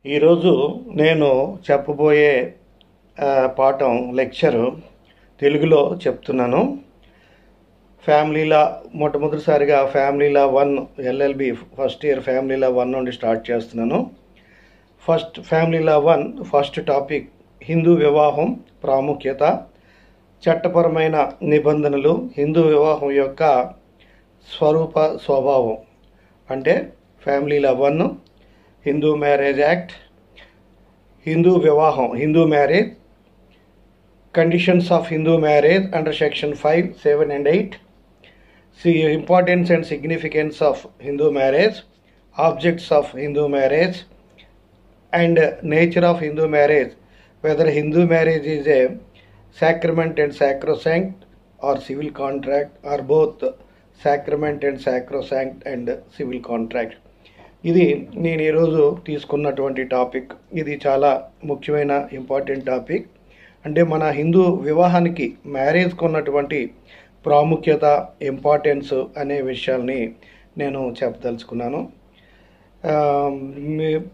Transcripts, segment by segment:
ఈరోజు నేను చెప్పబోయే ఆ, పాఠం లెక్చరు తెలుగులో చెప్తున్నాను ఫ్యామిలీలా మొట్టమొదటిసారిగా family law one LLB first year family law one నుండి స్టార్ట్ చేస్తున్నాను first family law one first topic Hindu వివాహం ప్రాముఖ్యత చట్టపరమైన నిబంధనలు హిందూ వివాహం యొక్క స్వరూప స్వభావం అంటే family law one Hindu marriage act Hindu వివాహం Hindu marriage conditions of Hindu marriage under section five seven and eight C importance and significance of Hindu marriage objects of Hindu marriage and nature of Hindu marriage whether Hindu marriage is a sacrament and sacrosanct or civil contract or both sacrament and sacrosanct and civil contract ఇది నేను ఈరోజు తీసుకున్నటువంటి topic ఇది చాలా ముఖ్యమైన important topic అంటే మన హిందూ వివాహానికి మ్యారేజ్కి ఉన్నటువంటి ప్రాముఖ్యత ఇంపార్టెన్స్ అనే విషయాల్ని నేను చెప్పదలుచుకున్నాను ఆ, మీ-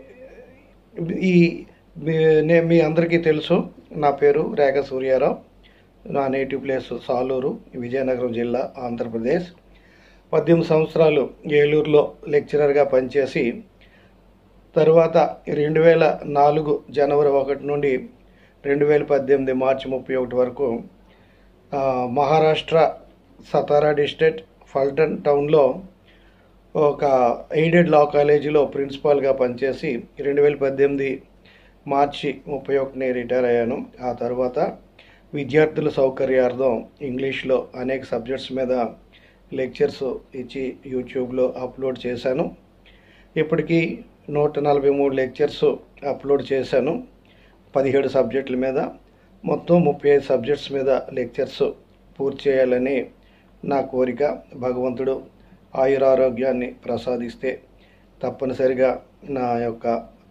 ఈ మీ- నే- మీ అందరికీ తెలుసు నా పేరు రేఖ సూర్యారావు నా నేటివ్ ప్లేస్ సాలూరు విజయనగరం జిల్లా ఆంధ్రప్రదేశ్ పద్దెనిమిది సంవత్సరాలు ఏలూరులో లెక్చరర్గా పనిచేసి తరువాత రెండు వేల నాలుగు జనవరి ఒకటి నుండి రెండు వేల పద్దెనిమిది మార్చి ముప్పై ఒకటి వరకు ఆ, మహారాష్ట్ర సతారా డిస్ట్రిక్ట్ ఫల్టన్ టౌన్లో ఒక ఎయిడెడ్ లా కాలేజీలో ప్రిన్సిపాల్గా పనిచేసి రెండు వేల పద్దెనిమిది మార్చి ముప్పై ఒకటిని రిటైర్ అయ్యాను ఆ తర్వాత విద్యార్థుల సౌకర్యార్థం ఇంగ్లీష్లో అనేక సబ్జెక్ట్స్ మీద లెక్చర్స్ ఇచ్చి యూట్యూబ్లో అప్లోడ్ చేశాను ఇప్పటికీ నూట నలభై మూడు లెక్చర్స్ అప్లోడ్ చేశాను పదిహేడు సబ్జెక్టుల మీద మొత్తం ముప్పై ఐదు సబ్జెక్ట్స్ మీద లెక్చర్స్ పూర్తి చేయాలని నా కోరిక భగవంతుడు ఆయురారోగ్యాన్ని ప్రసాదిస్తే తప్పనిసరిగా నా యొక్క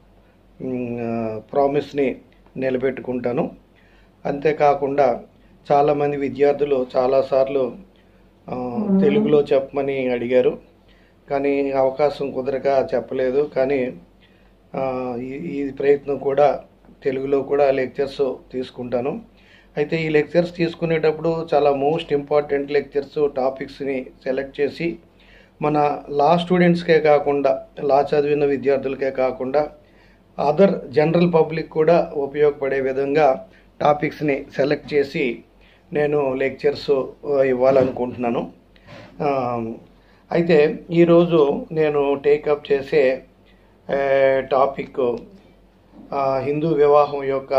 ప్రామిస్ని నిలబెట్టుకుంటాను అంతేకాకుండా చాలామంది విద్యార్థులు చాలాసార్లు ఆ, తెలుగులో చెప్పమని అడిగారు కానీ అవకాశం కుదరక చెప్పలేదు కానీ ఆ, ఈ ఈ ప్రయత్నం కూడా తెలుగులో కూడా లెక్చర్స్ తీసుకుంటాను అయితే ఈ లెక్చర్స్ తీసుకునేటప్పుడు చాలా మోస్ట్ ఇంపార్టెంట్ లెక్చర్స్ టాపిక్స్ని సెలెక్ట్ చేసి మన లా స్టూడెంట్స్కే కాకుండా లా చదివిన విద్యార్థులకే కాకుండా అదర్ జనరల్ పబ్లిక్ కూడా ఉపయోగపడే విధంగా టాపిక్స్ని సెలెక్ట్ చేసి నేను లెక్చర్స్ ఇవ్వాలనుకుంటున్నాను ఆ, అయితే ఈరోజు నేను టేకప్ చేసే ఆ, టాపిక్ ఆ, హిందూ వివాహం యొక్క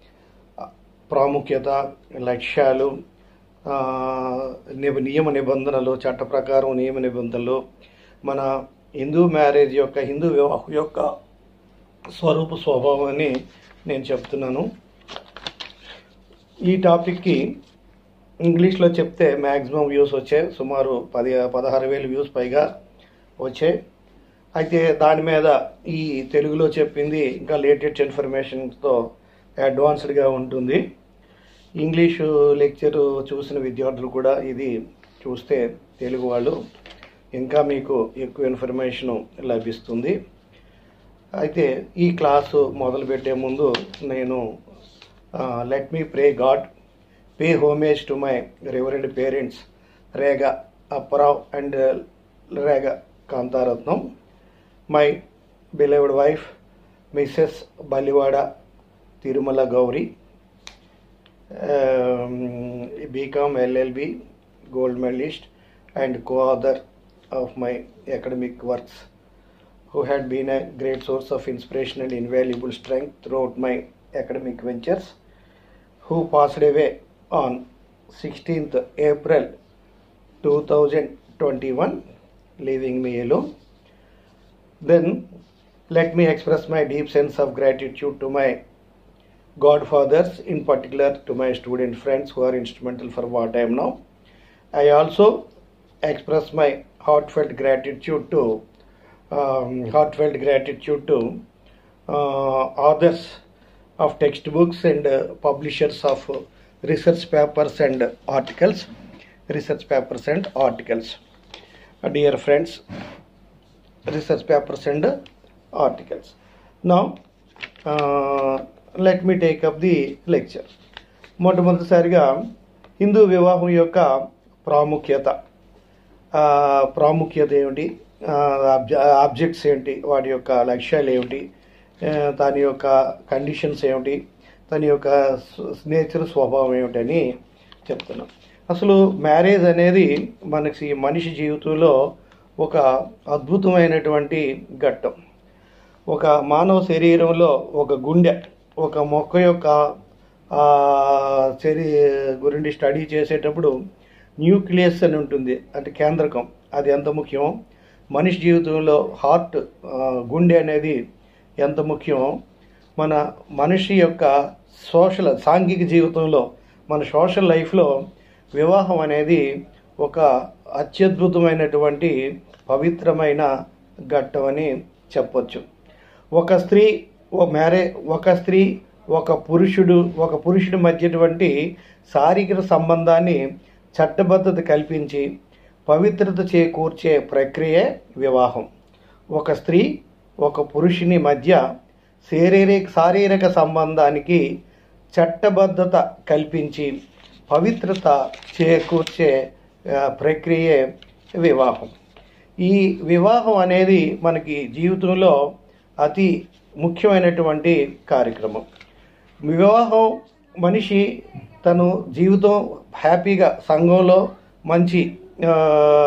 ప్రాముఖ్యత లక్ష్యాలు ఆ, నిబ- నియమ నిబంధనలు చట్ట ప్రకారం నియమ నిబంధనలు మన హిందూ మ్యారేజ్ యొక్క హిందూ వివాహం యొక్క స్వరూప స్వభావాన్ని నేను చెప్తున్నాను ఈ టాపిక్కి ఇంగ్లీష్లో చెప్తే మ్యాక్సిమం వ్యూస్ వచ్చాయి సుమారు పది పదహారు వేలు వ్యూస్ పైగా వచ్చాయి అయితే దాని మీద ఈ తెలుగులో చెప్పింది ఇంకా లేటెస్ట్ ఇన్ఫర్మేషన్తో అడ్వాన్స్డ్గా ఉంటుంది ఇంగ్లీషు లెక్చర్ చూసిన విద్యార్థులు కూడా ఇది చూస్తే తెలుగు వాళ్ళు ఇంకా మీకు ఎక్కువ ఇన్ఫర్మేషన్ లభిస్తుంది అయితే ఈ క్లాసు మొదలుపెట్టే ముందు నేను let me pray God pay homage to my reverend parents Rega Apparao and Rega Kantharatnam my beloved wife Mrs Balivada Tirumala Gowri BCom LLB gold medalist and co author of my academic works who had been a great source of inspiration and invaluable strength throughout my academic ventures, who passed away on 16th April 2021, leaving me alone. Then let me express my deep sense of gratitude to my godfathers, in particular to my student friends who are instrumental for what I am now. I also express my heartfelt gratitude to um, heartfelt gratitude to uh, authors of textbooks and uh, publishers of uh, research papers and articles research papers and articles Uh, dear friends research papers and articles నా let me take up the lecture మొట్టమొదటిసారిగా హిందూ వివాహం యొక్క ప్రాముఖ్యత ఆ, ప్రాముఖ్యత ఏమిటి objects ఏంటి వాటి యొక్క లక్ష్యాలు ఏమిటి ఆ, దాని యొక్క కండిషన్స్ ఏమిటి దాని యొక్క నేచర్ స్వభావం ఏమిటని చెప్తున్నాం అసలు మ్యారేజ్ అనేది మనకి మనిషి జీవితంలో ఒక అద్భుతమైనటువంటి ఘట్టం ఒక మానవ శరీరంలో ఒక గుండె ఒక మొక్క యొక్క ఆ, శరీ గురించి స్టడీ చేసేటప్పుడు న్యూక్లియస్ అని ఉంటుంది అంటే కేంద్రకం అది ఎంత ముఖ్యం మనిషి జీవితంలో హార్ట్ ఆ, గుండె అనేది ఎంత ముఖ్యం మన మనిషి యొక్క సోషల్ సాంఘిక జీవితంలో మన సోషల్ లైఫ్లో వివాహం అనేది ఒక అత్యద్భుతమైనటువంటి పవిత్రమైన ఘట్టం అని చెప్పొచ్చు ఒక స్త్రీ ఓ మ్యారే ఒక స్త్రీ ఒక పురుషుడు ఒక పురుషుడి మధ్యటువంటి శారీరక సంబంధాన్ని చట్టబద్ధత కల్పించి పవిత్రత చేకూర్చే ప్రక్రియే వివాహం ఒక స్త్రీ ఒక పురుషుని మధ్య శారీరక శారీరక సంబంధానికి చట్టబద్ధత కల్పించి పవిత్రత చేకూర్చే ఆ, ప్రక్రియే వివాహం ఈ వివాహం అనేది మనకి జీవితంలో అతి ముఖ్యమైనటువంటి కార్యక్రమం వివాహం మనిషి తను జీవితం హ్యాపీగా సంఘంలో మంచి ఆ,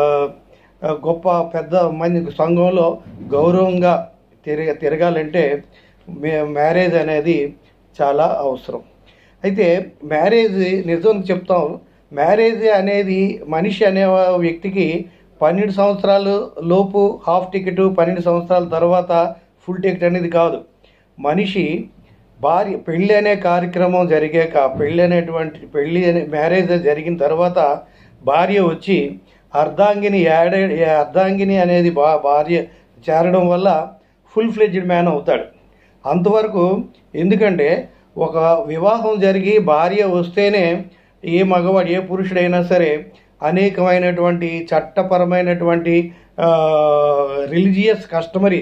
గొప్ప పెద్ద మంచి సంఘంలో గౌరవంగా తిరగ తిరగాలంటే మే- మ్యారేజ్ అనేది చాలా అవసరం అయితే మ్యారేజ్ నిజం చెప్తాం మ్యారేజ్ అనేది మనిషి అనే వ్యక్తికి పన్నెండు సంవత్సరాలు లోపు హాఫ్ టికెట్ పన్నెండు సంవత్సరాల తర్వాత ఫుల్ టికెట్ అనేది కాదు మనిషి భార్య పెళ్ళి అనే కార్యక్రమం జరిగాక పెళ్ళి అనేటువంటి పెళ్ళి అనే మ్యారేజ్ జరిగిన తర్వాత భార్య వచ్చి అర్ధాంగిని యాడ్ అర్ధాంగిని అనేది బా భార్య చేరడం వల్ల ఫుల్ ఫ్లెడ్జ్డ్ మ్యాన్ అవుతాడు అంతవరకు ఎందుకంటే ఒక వివాహం జరిగి భార్య వస్తేనే ఏ మగవాడు ఏ పురుషుడైనా సరే అనేకమైనటువంటి చట్టపరమైనటువంటి రిలీజియస్ కస్టమరీ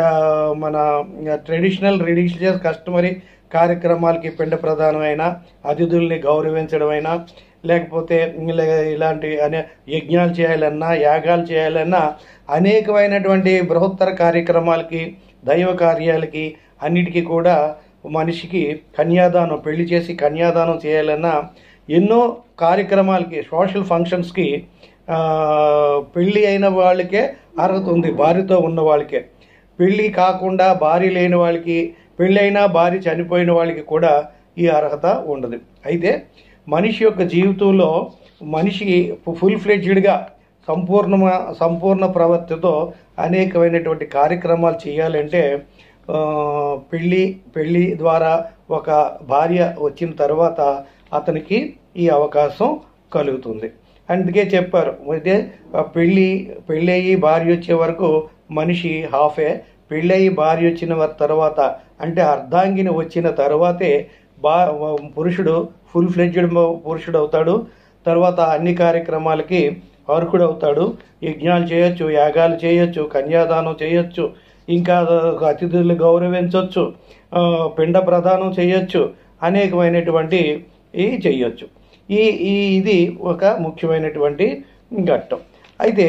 మన ట్రెడిషనల్ రిలీజియస్ కస్టమరీ కార్యక్రమాలకి పిండ ప్రధానమైన అతిథుల్ని గౌరవించడమైనా లేకపోతే ఇలా- ఇలాంటి అనే యజ్ఞాలు చేయాలన్నా యాగాలు చేయాలన్నా అనేకమైనటువంటి బృహత్తర కార్యక్రమాలకి దైవ కార్యాలకి అన్నిటికీ కూడా మనిషికి కన్యాదానం పెళ్లి చేసి కన్యాదానం చేయాలన్నా ఎన్నో కార్యక్రమాలకి సోషల్ ఫంక్షన్స్కి ఆ, పెళ్ళి అయిన వాళ్ళకే అర్హత ఉంది భార్యతో ఉన్న వాళ్ళకే పెళ్ళి కాకుండా భార్య లేని వాళ్ళకి పెళ్ళైనా భార్య చనిపోయిన వాళ్ళకి కూడా ఈ అర్హత ఉండదు అయితే మనిషి యొక్క జీవితంలో మనిషికి ఫుల్ ఫ్లెడ్జ్డ్గా సంపూర్ణ సంపూర్ణ ప్రవర్తితో అనేకమైనటువంటి కార్యక్రమాలు చేయాలంటే ఆ, పెళ్ళి పెళ్ళి ద్వారా ఒక భార్య వచ్చిన తర్వాత అతనికి ఈ అవకాశం కలుగుతుంది అందుకే చెప్పారు అయితే ఆ పెళ్ళి పెళ్ళి అయ్యి భార్య వచ్చే వరకు మనిషి హాఫే పెళ్ళి అయ్యి భార్య వచ్చిన వ- తర్వాత అంటే అర్ధాంగిని వచ్చిన తర్వాతే బా పురుషుడు ఫుల్ ఫ్లెడ్జ్డ్ పురుషుడు అవుతాడు తర్వాత అన్ని కార్యక్రమాలకి అర్హుడు అవుతాడు యజ్ఞాలు చేయొచ్చు యాగాలు చేయొచ్చు కన్యాదానం చేయొచ్చు ఇంకా అతిథులు గౌరవించవచ్చు ఆ, పిండ ప్రదానం చేయొచ్చు అనేకమైనటువంటి ఈ చేయొచ్చు ఈ ఈ ఇది ఒక ముఖ్యమైనటువంటి ఘట్టం అయితే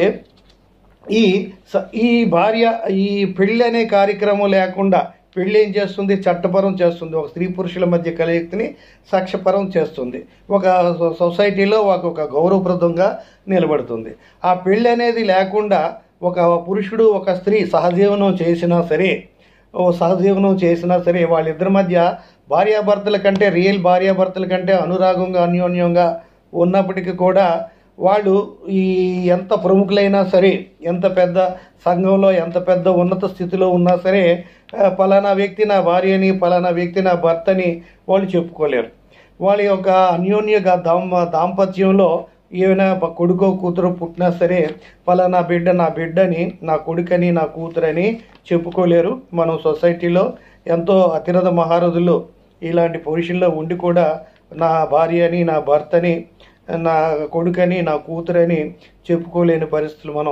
ఈ స- ఈ భార్య ఈ పెళ్ళి అనే కార్యక్రమం లేకుండా పెళ్ళి ఏం చేస్తుంది చట్టపరం చేస్తుంది ఒక స్త్రీ పురుషుల మధ్య కలయికని సాక్ష్యపరం చేస్తుంది ఒక సొ- సొసైటీలో ఒక ఒక గౌరవప్రదంగా నిలబడుతుంది ఆ పెళ్ళి అనేది లేకుండా ఒక పురుషుడు ఒక స్త్రీ సహజీవనం చేసినా సరే ఓ సహజీవనం చేసినా సరే వాళ్ళిద్దరి మధ్య భార్యాభర్తల కంటే రియల్ భార్యాభర్తల కంటే అనురాగంగా అన్యోన్యంగా ఉన్నప్పటికీ కూడా వాళ్ళు ఈ ఎంత ప్రముఖులైనా సరే ఎంత పెద్ద సంఘంలో ఎంత పెద్ద ఉన్నత స్థితిలో ఉన్నా సరే ఆ, పలానా వ్యక్తి నా భార్యని పలానా వ్యక్తి నా భర్తని వాళ్ళు చెప్పుకోలేరు వాళ్ళ యొక్క అన్యోన్య దాం దాంపత్యంలో ఏమైనా బ- కొడుకో కూతురు పుట్టినా సరే పలానా బిడ్డ నా బిడ్డని నా కొడుకని నా కూతురని చెప్పుకోలేరు మనం సొసైటీలో ఎంతో అతిరథ మహారథులు ఇలాంటి పొజిషన్లో ఉండి కూడా నా భార్యని నా భర్తని నా కొడుకని నా కూతురని చెప్పుకోలేని పరిస్థితులు మనం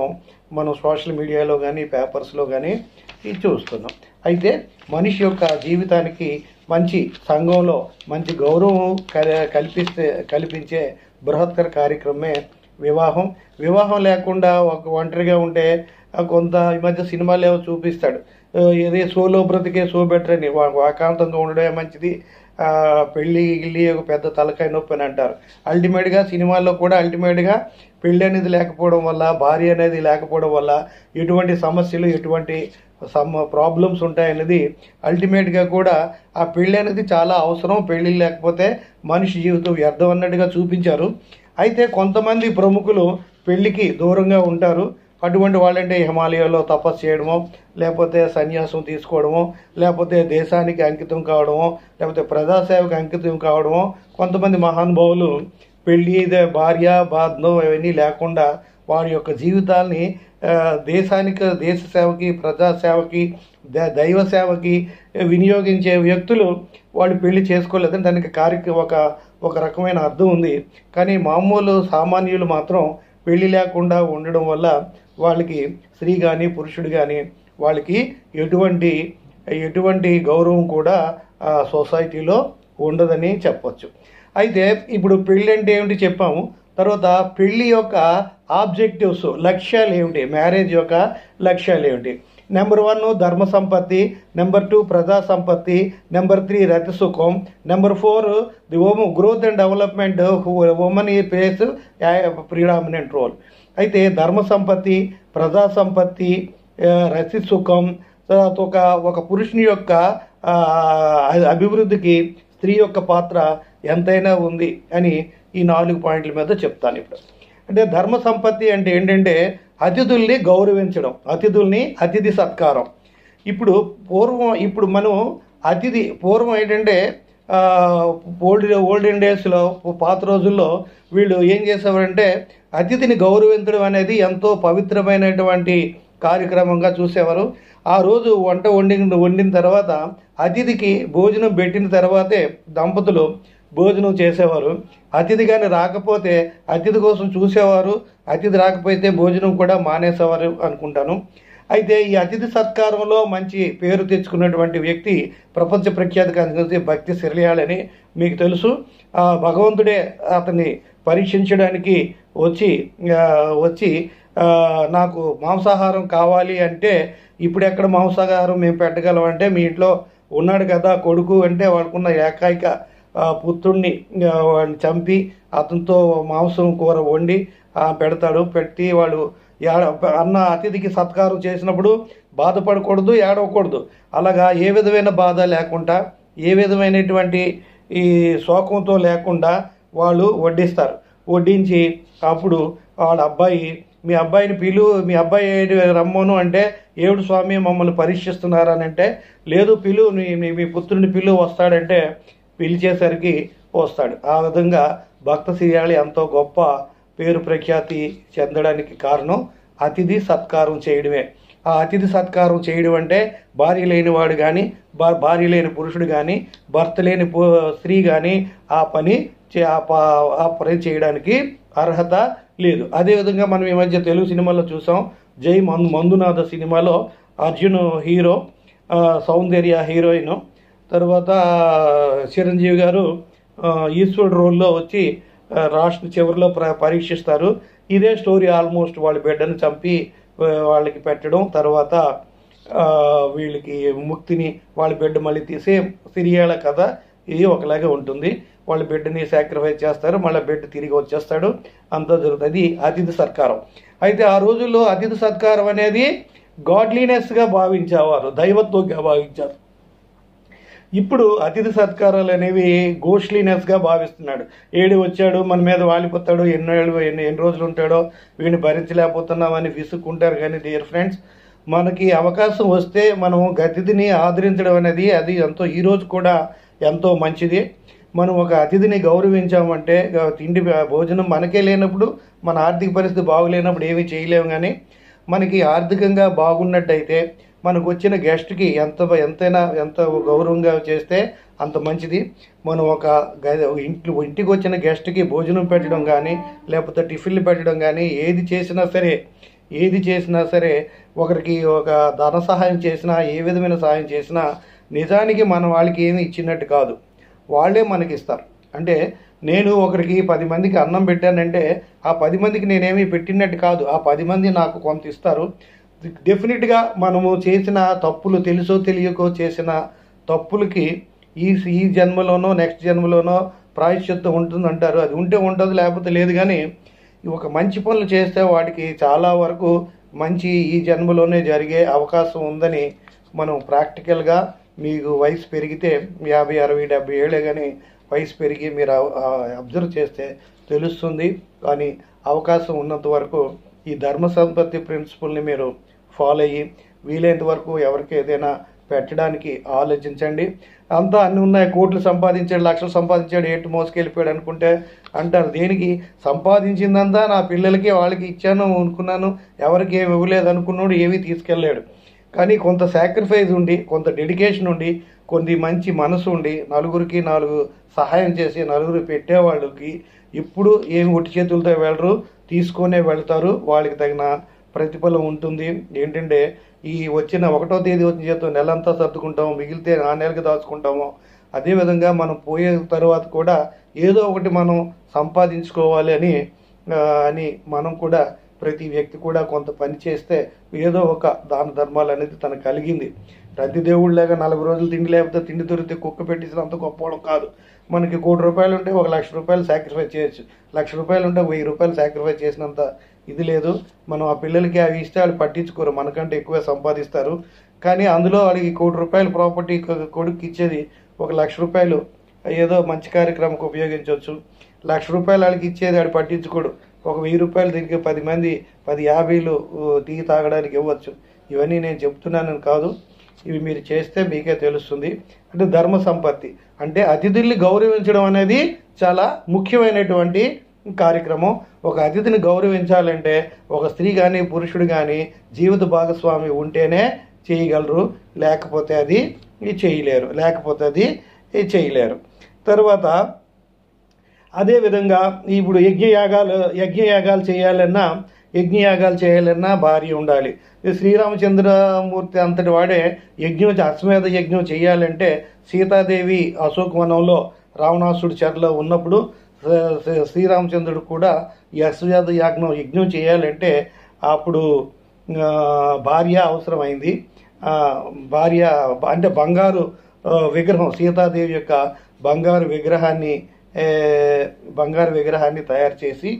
మనం సోషల్ మీడియాలో కానీ పేపర్స్లో కానీ ఇది చూస్తున్నాం అయితే మనిషి యొక్క జీవితానికి మంచి సంఘంలో మంచి గౌరవం కల్- కల్పిస్తే కల్పించే బృహత్తర కార్యక్రమమే వివాహం వివాహం లేకుండా ఒక ఒంటరిగా ఉంటే ఆ, కొంత ఈ మధ్య సినిమాలు ఏవో చూపిస్తాడు ఆ, ఏది సోలో బ్రతికే సో బెటర్ అని వా- వాకాంతంగా ఉండడమే మంచిది ఆ, పెళ్ళి గిళ్ళి ఒక పెద్ద తలకాయ నొప్పి అని అంటారు అల్టిమేట్గా సినిమాల్లో కూడా అల్టిమేట్గా పెళ్ళి అనేది లేకపోవడం వల్ల భార్య అనేది లేకపోవడం వల్ల ఎటువంటి సమస్యలు ఎటువంటి సమ్ ప్రాబ్లమ్స్ ఉంటాయనేది అల్టిమేట్గా కూడా ఆ పెళ్ళి అనేది చాలా అవసరం పెళ్ళి లేకపోతే మనిషి జీవితం వ్యర్థం అన్నట్టుగా చూపించారు అయితే కొంతమంది ప్రముఖులు పెళ్ళికి దూరంగా ఉంటారు అటువంటి వాళ్ళంటే హిమాలయాల్లో తపస్సు చేయడమో లేకపోతే సన్యాసం తీసుకోవడమో లేకపోతే దేశానికి అంకితం కావడమో లేకపోతే ప్రజాసేవకు అంకితం కావడమో కొంతమంది మహానుభావులు పెళ్ళి ఇదే భార్య బాధం ఇవన్నీ లేకుండా వారి యొక్క జీవితాల్ని ఆ, దేశానికి దేశ సేవకి ప్రజాసేవకి ద- దైవ సేవకి వినియోగించే వ్యక్తులు వాళ్ళు పెళ్లి చేసుకోలేదని దానికి కార్య ఒక ఒక రకమైన అర్థం ఉంది కానీ మామూలు సామాన్యులు మాత్రం పెళ్లి లేకుండా ఉండడం వల్ల వాళ్ళకి స్త్రీ కానీ పురుషుడు కానీ వాళ్ళకి ఎటువంటి ఎటువంటి గౌరవం కూడా ఆ సొసైటీలో ఉండదని చెప్పొచ్చు అయితే ఇప్పుడు పెళ్ళి అంటే ఏమిటి చెప్పాము తర్వాత పెళ్లి యొక్క ఆబ్జెక్టివ్స్ లక్ష్యాలు ఏమిటి మ్యారేజ్ యొక్క లక్ష్యాలు ఏమిటి నెంబర్ వన్ ధర్మ సంపత్తి నెంబర్ టూ ప్రజా సంపత్తి నెంబర్ త్రీ రతి సుఖం number four the womb growth and development women ఈ ప్లేస్ ప్రిడామినెంట్ రోల్ అయితే ధర్మ సంపత్తి ప్రజా సంపత్తి ఆ, రతి సుఖం తర్వాత ఒక ఒక పురుషుని యొక్క ఆ, అభివృద్ధికి స్త్రీ యొక్క పాత్ర ఎంతైనా ఉంది అని ఈ నాలుగు పాయింట్ల మీద చెప్తాను ఇప్పుడు అంటే ధర్మ సంపత్తి అంటే ఏంటంటే అతిథుల్ని గౌరవించడం అతిథుల్ని అతిథి సత్కారం ఇప్పుడు పూర్వం ఇప్పుడు మనం అతిథి పూర్వం ఏంటంటే ఆ, ఓల్డ్ ఓల్డెన్ డేస్లో పాత రోజుల్లో వీళ్ళు ఏం చేసేవారంటే అతిథిని గౌరవించడం అనేది ఎంతో పవిత్రమైనటువంటి కార్యక్రమంగా చూసేవారు ఆ రోజు వంట వండి వండిన తర్వాత అతిథికి భోజనం పెట్టిన తర్వాతే దంపతులు భోజనం చేసేవారు అతిథి కానీ రాకపోతే అతిథి కోసం చూసేవారు అతిథి రాకపోతే భోజనం కూడా మానేసేవారు అనుకుంటాను అయితే ఈ అతిథి సత్కారంలో మంచి పేరు తెచ్చుకున్నటువంటి వ్యక్తి ప్రపంచ ప్రఖ్యాతి కలిసి భక్తి సిరియాలని మీకు తెలుసు ఆ భగవంతుడే అతన్ని పరీక్షించడానికి వచ్చి ఆ, వచ్చి ఆ, నాకు మాంసాహారం కావాలి అంటే ఇప్పుడు ఎక్కడ మాంసాహారం మేము పెట్టగలం అంటే మీ ఇంట్లో ఉన్నాడు కదా కొడుకు అంటే వాడుకున్న ఏకైక ఆ, పుత్రుణ్ణి ఆ, వాడిని చంపి అతనితో మాంసం కూర వండి ఆ, పెడతాడు పెట్టి వాడు ఏడ- అన్న అతిథికి సత్కారం చేసినప్పుడు బాధపడకూడదు ఏడవకూడదు అలాగా ఏ విధమైన బాధ లేకుండా ఏ విధమైనటువంటి ఈ శోకంతో లేకుండా వాళ్ళు వడ్డిస్తారు వడ్డించి అప్పుడు వాళ్ళ అబ్బాయి మీ అబ్బాయిని పిలు మీ అబ్బాయి ఏడు రమ్మను అంటే ఏడు స్వామి మమ్మల్ని పరీక్షిస్తున్నారని అంటే లేదు పిలు నీ- మీ మీ పుత్రుని పిలు వస్తాడంటే పిలిచేసరికి వస్తాడు ఆ విధంగా భక్త శ్రీయాళి ఎంతో గొప్ప పేరు ప్రఖ్యాతి చెందడానికి కారణం అతిథి సత్కారం చేయడమే ఆ అతిథి సత్కారం చేయడం అంటే భార్య లేనివాడు కానీ భార్య లేని పురుషుడు కానీ భర్త లేని పు- స్త్రీ కానీ ఆ పని చే- ఆ ప- ఆ పని చేయడానికి అర్హత లేదు అదేవిధంగా మనం ఈ మధ్య తెలుగు సినిమాలో చూసాం జై మందు మందునాథ సినిమాలో అర్జున్ హీరో ఆ, సౌందర్య హీరోయిన్ తర్వాత చిరంజీవి గారు ఆ, ఈశ్వరుడు రోల్లో వచ్చి ఆ, రాష్ట్ర చివరిలో ప్ర పరీక్షిస్తారు ఇదే స్టోరీ ఆల్మోస్ట్ వాళ్ళ బిడ్డను చంపి ఆ, వాళ్ళకి పెట్టడం తర్వాత ఆ, వీళ్ళకి ముక్తిని వాళ్ళ బిడ్డ మళ్ళీ తీసే సిరియాల కథ ఇది ఒకలాగే ఉంటుంది వాళ్ళ బిడ్డని సాక్రిఫైస్ చేస్తారు మళ్ళీ బిడ్డ తిరిగి వచ్చేస్తాడు అంతా జరుగుతుంది అది అతిథి సత్కారం అయితే ఆ రోజుల్లో అతిథి సత్కారం అనేది గాడ్లీనెస్గా భావించేవారు దైవత్వంగా భావించారు ఇప్పుడు అతిథి సత్కారాలు అనేవి గోష్లీనెస్గా భావిస్తున్నాడు ఏడు వచ్చాడు మన మీద వాలిపోతాడు ఎన్నో ఏళ్ళు ఎన్ని ఎన్ని రోజులు ఉంటాడో వీడిని భరించలేకపోతున్నామని విసుక్కుంటారు కానీ డియర్ ఫ్రెండ్స్ మనకి అవకాశం వస్తే మనం అతిథిని ఆదరించడం అనేది అది ఎంతో ఈ రోజు కూడా ఎంతో మంచిది మనం ఒక అతిథిని గౌరవించామంటే గ- తిండి భోజనం మనకే లేనప్పుడు మన ఆర్థిక పరిస్థితి బాగులేనప్పుడు ఏమీ చేయలేము కానీ మనకి ఆర్థికంగా బాగున్నట్టయితే మనకు వచ్చిన గెస్ట్కి ఎంత ఎంతైనా ఎంత గౌరవంగా చేస్తే అంత మంచిది మనం ఒక గ- ఇంట్లో ఇంటికి వచ్చిన గెస్ట్కి భోజనం పెట్టడం కానీ లేకపోతే టిఫిన్లు పెట్టడం కానీ ఏది చేసినా సరే ఏది చేసినా సరే ఒకరికి ఒక ధన సహాయం చేసినా ఏ విధమైన సహాయం చేసినా నిజానికి మనం వాళ్ళకి ఏమి ఇచ్చినట్టు కాదు వాళ్ళే మనకి ఇస్తారు అంటే నేను ఒకరికి పది మందికి అన్నం పెట్టానంటే ఆ పది మందికి నేనేమి పెట్టినట్టు కాదు ఆ పది మంది నాకు కొంత ఇస్తారు డెఫినెట్గా మనము చేసిన తప్పులు తెలుసో తెలియకో చేసిన తప్పులకి ఈ ఈ జన్మలోనో నెక్స్ట్ జన్మలోనో ప్రాయశ్చిత్తం ఉంటుందంటారు అది ఉంటే ఉంటుంది లేకపోతే లేదు కానీ ఒక మంచి పనులు చేస్తే వాటికి చాలా వరకు మంచి ఈ జన్మలోనే జరిగే అవకాశం ఉందని మనం ప్రాక్టికల్గా మీకు వయసు పెరిగితే యాభై అరవై డెబ్బై ఏళ్ళే కానీ వయసు పెరిగి మీరు అబ్జర్వ్ చేస్తే తెలుస్తుంది కానీ అవకాశం ఉన్నంత వరకు ఈ ధర్మ సంపత్తి ప్రిన్సిపల్ని మీరు ఫాలో అయ్యి వీలైనంత వరకు ఎవరికి ఏదైనా పెట్టడానికి ఆలోచించండి అంతా అన్ని ఉన్నాయి కోట్లు సంపాదించాడు లక్షలు సంపాదించాడు ఏంటి మోసుకెళ్ళిపోయాడు అనుకుంటే అంటారు దేనికి సంపాదించిందంతా నా పిల్లలకి వాళ్ళకి ఇచ్చాను అనుకున్నాను ఎవరికి ఏమి ఇవ్వలేదు అనుకున్నాడు ఏమీ తీసుకెళ్ళాడు కానీ కొంత సాక్రిఫైస్ ఉండి కొంత డెడికేషన్ ఉండి కొన్ని మంచి మనసు ఉండి నలుగురికి నాలుగు సహాయం చేసి నలుగురు పెట్టేవాళ్ళకి ఇప్పుడు ఏమి ఒట్టి చేతులతో వెళ్ళరు తీసుకొనే వెళ్తారు వాళ్ళకి తగిన ప్రతిఫలం ఉంటుంది ఏంటంటే ఈ వచ్చిన ఒకటో తేదీ వచ్చిన చేత నెలంతా సర్దుకుంటాము మిగిలితే ఆ నెలకి దాచుకుంటాము అదేవిధంగా మనం పోయే తర్వాత కూడా ఏదో ఒకటి మనం సంపాదించుకోవాలి అని ఆ, అని మనం కూడా ప్రతి వ్యక్తి కూడా కొంత పని చేస్తే ఏదో ఒక దాన ధర్మాలు అనేది తనకు కలిగింది ప్రతి దేవుళ్ళగా నలభై రోజులు తిండి లేకపోతే తిండి దొరికితే కుక్క పెట్టించినంత గొప్పవడం కాదు మనకి కోటి రూపాయలు ఉంటే ఒక లక్ష రూపాయలు సాక్రిఫైస్ చేయొచ్చు లక్ష రూపాయలు ఉంటే వెయ్యి రూపాయలు సాక్రిఫైస్ చేసినంత ఇది లేదు మనం ఆ పిల్లలకి అవి ఇస్తే వాళ్ళు పట్టించుకోరు మనకంటే ఎక్కువ సంపాదిస్తారు కానీ అందులో వాళ్ళకి కోటి రూపాయలు ప్రాపర్టీ కొడుకు ఇచ్చేది ఒక లక్ష రూపాయలు ఏదో మంచి కార్యక్రమంకి ఉపయోగించవచ్చు లక్ష రూపాయలు వాళ్ళకి ఇచ్చేది వాడు పట్టించుకోడు ఒక వెయ్యి రూపాయలు దీనికి పది మంది పది యాభైలు ఊ, టీ తాగడానికి ఇవ్వచ్చు ఇవన్నీ నేను చెప్తున్నానని కాదు ఇవి మీరు చేస్తే మీకే తెలుస్తుంది అంటే ధర్మ సంపత్తి అంటే అతిథుల్ని గౌరవించడం అనేది చాలా ముఖ్యమైనటువంటి కార్యక్రమం ఒక అతిథిని గౌరవించాలంటే ఒక స్త్రీ కానీ పురుషుడు కానీ జీవిత భాగస్వామి ఉంటేనే చేయగలరు లేకపోతే అది ఇది చేయలేరు లేకపోతే అది ఇది చేయలేరు తర్వాత అదేవిధంగా ఇప్పుడు యజ్ఞయాగాలు యజ్ఞయాగాలు చేయాలన్నా యజ్ఞయాగాలు చేయాలన్నా భార్య ఉండాలి ఈ శ్రీరామచంద్రమూర్తి అంతటి వాడే యజ్ఞం చే- అశ్వమేధ యజ్ఞం చేయాలంటే సీతాదేవి అశోకవనంలో రావణాసుడి చెరలో ఉన్నప్పుడు శ్రీ- శ్రీ- శ్రీరామచంద్రుడు కూడా ఈ అశ్వమేధ యాజ్ఞం యజ్ఞం చేయాలంటే అప్పుడు ఆ, భార్య అవసరమైంది ఆ, భార్య అంటే బంగారు ఆ, విగ్రహం సీతాదేవి యొక్క బంగారు విగ్రహాన్ని ఏ, బంగారు విగ్రహాన్ని తయారు చేసి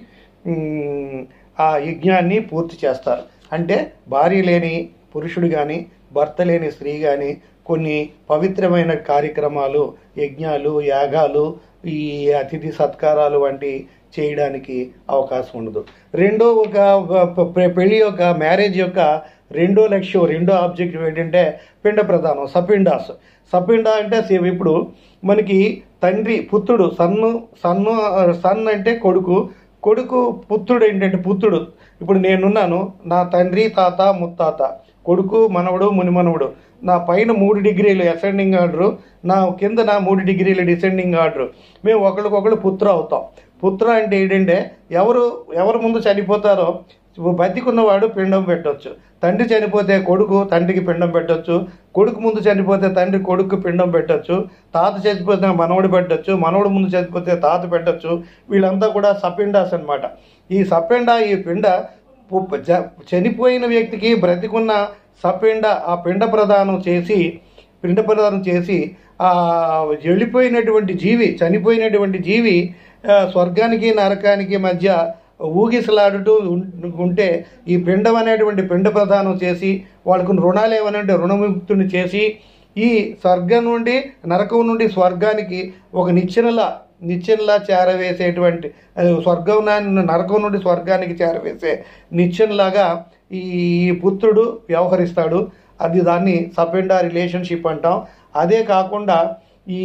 ఉమ్, ఆ యజ్ఞాన్ని పూర్తి చేస్తారు అంటే భార్య లేని పురుషుడు కానీ భర్త లేని స్త్రీ కానీ కొన్ని పవిత్రమైన కార్యక్రమాలు యజ్ఞాలు యాగాలు ఈ అతిథి సత్కారాలు వంటి చేయడానికి అవకాశం ఉండదు రెండో ఒక ప- ప- పెళ్లి యొక్క మ్యారేజ్ యొక్క రెండో లక్ష్యం రెండో ఆబ్జెక్టివ్ ఏంటంటే పిండ ప్రధానం సపిండాస్ సపిండ అంటే సేమ్ ఇప్పుడు మనకి తండ్రి పుత్రుడు సన్ను సన్ను సన్ అంటే కొడుకు కొడుకు పుత్రుడు ఏంటంటే పుత్రుడు ఇప్పుడు నేనున్నాను నా తండ్రి తాత ముత్తాత కొడుకు మనవడు మునిమనవడు నా పైన మూడు డిగ్రీలు అసెండింగ్ ఆర్డరు నా కింద నా మూడు డిగ్రీలు డిసెండింగ్ ఆర్డరు మేము ఒకరికొకరు పుత్ర అవుతాం పుత్ర అంటే ఏంటంటే ఎవరు ఎవరు ముందు చనిపోతారో బతికున్నవాడు పిండం పెట్టొచ్చు తండ్రి చనిపోతే కొడుకు తండ్రికి పిండం పెట్టొచ్చు కొడుకు ముందు చనిపోతే తండ్రి కొడుకు పిండం పెట్టొచ్చు తాత చనిపోతే మనవడు పెట్టొచ్చు మనవడు ముందు చనిపోతే తాత పెట్టొచ్చు వీళ్ళంతా కూడా సపిండాస్ అన్నమాట ఈ సపిండ ఈ పిండ పు- జ- చనిపోయిన వ్యక్తికి బ్రతికున్న సపిండ ఆ పిండ ప్రదానం చేసి పిండ ప్రదానం చేసి ఆ వెళ్ళిపోయినటువంటి జీవి చనిపోయినటువంటి జీవి ఆ, స్వర్గానికి నరకానికి మధ్య ఊగిసలాడుతూ ఉం- ఉంటే ఈ పిండం అనేటువంటి పిండ ప్రదానం చేసి వాళ్ళకు రుణాలు ఏమనంటే రుణముక్తుని చేసి ఈ స్వర్గం నుండి నరకం నుండి స్వర్గానికి ఒక నిచ్చెనలా నిచ్చెనలా చేరవేసేటువంటి ఆ, స్వర్గం నా- నరకం నుండి స్వర్గానికి చేరవేసే నిచ్చెనలాగా ఈ పుత్రుడు వ్యవహరిస్తాడు అది దాన్ని సపెండా రిలేషన్షిప్ అంటాం అదే కాకుండా ఈ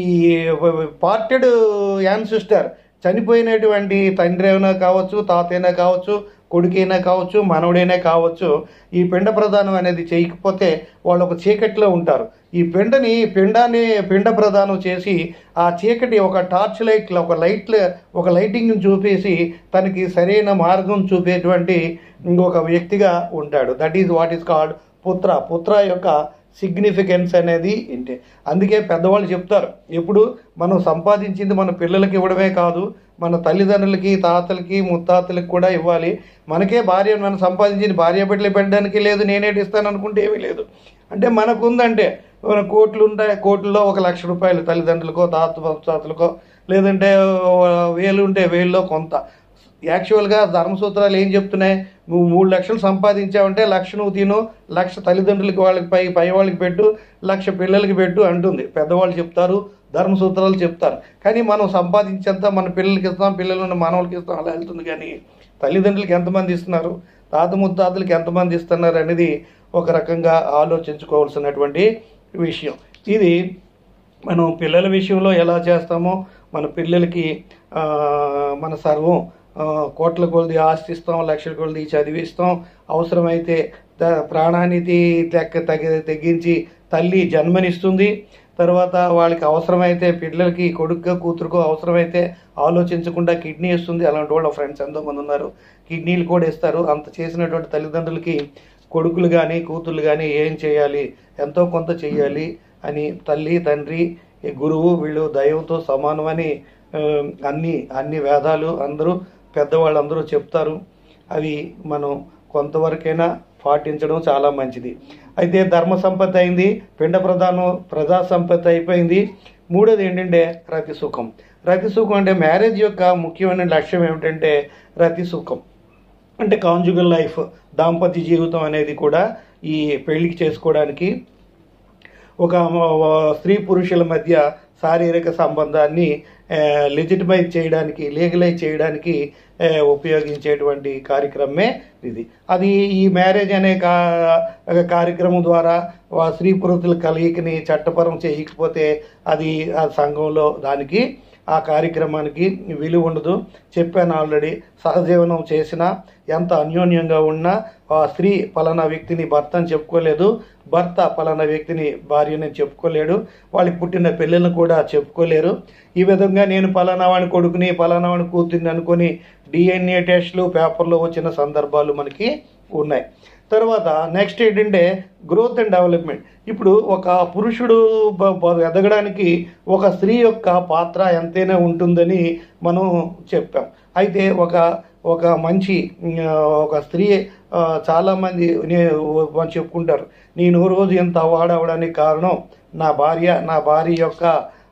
పార్టెడ్ యాన్సిస్టర్ చనిపోయినటువంటి తండ్రి అయినా కావచ్చు తాత అయినా కావచ్చు కొడుకైనా కావచ్చు మనవడైనా కావచ్చు ఈ పిండ ప్రదానం అనేది చేయకపోతే వాళ్ళు ఒక చీకట్లో ఉంటారు ఈ పిండని పిండాన్ని పిండ ప్రదానం చేసి ఆ చీకటి ఒక టార్చ్ లైట్ ఒక లైట్ ఒక లైటింగ్ చూపేసి తనకి సరైన మార్గం చూపేటువంటి ఇంకొక వ్యక్తిగా ఉంటాడు that is what is called పుత్ర పుత్ర యొక్క సిగ్నిఫికెన్స్ అనేది ఏంటి అందుకే పెద్దవాళ్ళు చెప్తారు ఎప్పుడు మనం సంపాదించింది మన పిల్లలకి ఇవ్వడమే కాదు మన తల్లిదండ్రులకి తాతలకి ముత్తాతలకి కూడా ఇవ్వాలి మనకే భార్య మనం సంపాదించింది భార్య బిడ్డలు పెట్టడానికి లేదు నేనేటి ఇస్తాను అనుకుంటే ఏమీ లేదు అంటే మనకు ఉందంటే మన కోట్లు ఉంటాయి కోట్లలో ఒక లక్ష రూపాయలు తల్లిదండ్రులకో తాత ముత్తాతలకో లేదంటే వేలు ఉంటే వేల్లో కొంత యాక్చువల్గా ధర్మసూత్రాలు ఏం చెప్తున్నాయి నువ్వు మూడు లక్షలు సంపాదించావంటే లక్ష నువ్వు తిను లక్ష తల్లిదండ్రులకి వాళ్ళకి పై పై వాళ్ళకి పెట్టు లక్ష పిల్లలకి పెట్టు అంటుంది పెద్దవాళ్ళు చెప్తారు ధర్మసూత్రాలు చెప్తారు కానీ మనం సంపాదించేంత మన పిల్లలకి ఇస్తాం పిల్లలను మనవాళ్ళకి ఇస్తాం అలా వెళ్తుంది కానీ తల్లిదండ్రులకి ఎంతమంది ఇస్తున్నారు తాత ముత్తాతలకి ఎంతమంది ఇస్తున్నారు అనేది ఒక రకంగా ఆలోచించుకోవాల్సినటువంటి విషయం ఇది మనం పిల్లల విషయంలో ఎలా చేస్తామో మన పిల్లలకి ఆ, మన సర్వం ఆ, కోట్ల కొలది ఆస్తి ఇస్తాం లక్షల కొలది చదివిస్తాం అవసరమైతే త- ప్రాణాన్ని తీ- తెక్క తగ్గి తగ్గించి తల్లి జన్మనిస్తుంది తర్వాత వాళ్ళకి అవసరమైతే పిల్లలకి కొడుకుగా కూతురుకో అవసరమైతే ఆలోచించకుండా కిడ్నీ ఇస్తుంది అలాంటి వాళ్ళ ఫ్రెండ్స్ ఎంతోమంది ఉన్నారు కిడ్నీలు కూడా ఇస్తారు అంత చేసినటువంటి తల్లిదండ్రులకి కొడుకులు కానీ కూతుర్లు కానీ ఏం చేయాలి ఎంతో కొంత చేయాలి అని తల్లి తండ్రి ఈ గురువు వీళ్ళు దైవంతో సమానమని ఆ, అన్ని అన్ని వేదాలు అందరూ పెద్దవాళ్ళందరూ చెప్తారు అవి మనం కొంతవరకైనా పాటించడం చాలా మంచిది అయితే ధర్మ సంపత్తి అయింది పిండ ప్రధానం ప్రజా సంపత్తి అయిపోయింది మూడోది ఏంటంటే రతి సుఖం రతి సుఖం అంటే మ్యారేజ్ యొక్క ముఖ్యమైన లక్ష్యం ఏమిటంటే రతి సుఖం అంటే కాంజుగల్ లైఫ్ దాంపత్య జీవితం అనేది కూడా ఈ పెళ్లికి చేసుకోవడానికి ఒక మ- స్త్రీ పురుషుల మధ్య శారీరక సంబంధాన్ని లెజిటిమైజ్ చేయడానికి లీగలైజ్ చేయడానికి ఆ, ఉపయోగించేటువంటి కార్యక్రమమే ఇది అది ఈ మ్యారేజ్ అనే కా కార్యక్రమం ద్వారా ఆ స్త్రీ పురుషుల కలయికని చట్టపరం చేయకపోతే అది ఆ సంఘంలో దానికి ఆ కార్యక్రమానికి విలువ ఉండదు చెప్పాను ఆల్రెడీ సహజీవనం చేసినా ఎంత అన్యోన్యంగా ఉన్నా ఆ స్త్రీ పలానా వ్యక్తిని భర్త అని చెప్పుకోలేదు భర్త పలానా వ్యక్తిని భార్యని చెప్పుకోలేడు వాళ్ళకి పుట్టిన పిల్లలను కూడా చెప్పుకోలేరు ఈ విధంగా నేను పలానా వాడి కొడుకుని పలానా వాడి కూతుర్ని అనుకొని డిఎన్ఏ టెస్ట్లు పేపర్లో వచ్చిన సందర్భాలు మనకి ఉన్నాయి తర్వాత నెక్స్ట్ ఏంటంటే గ్రోత్ అండ్ డెవలప్మెంట్ ఇప్పుడు ఒక పురుషుడు బ- బ- ఎదగడానికి ఒక స్త్రీ యొక్క పాత్ర ఎంతైనా ఉంటుందని మనం చెప్పాం అయితే ఒక ఒక మంచి ఆ, ఒక స్త్రీ ఆ, చాలామంది నే- వాళ్ళు చెప్పుకుంటారు నేను ఓ రోజు ఎంత వాడవడానికి కారణం నా భార్య నా భార్య యొక్క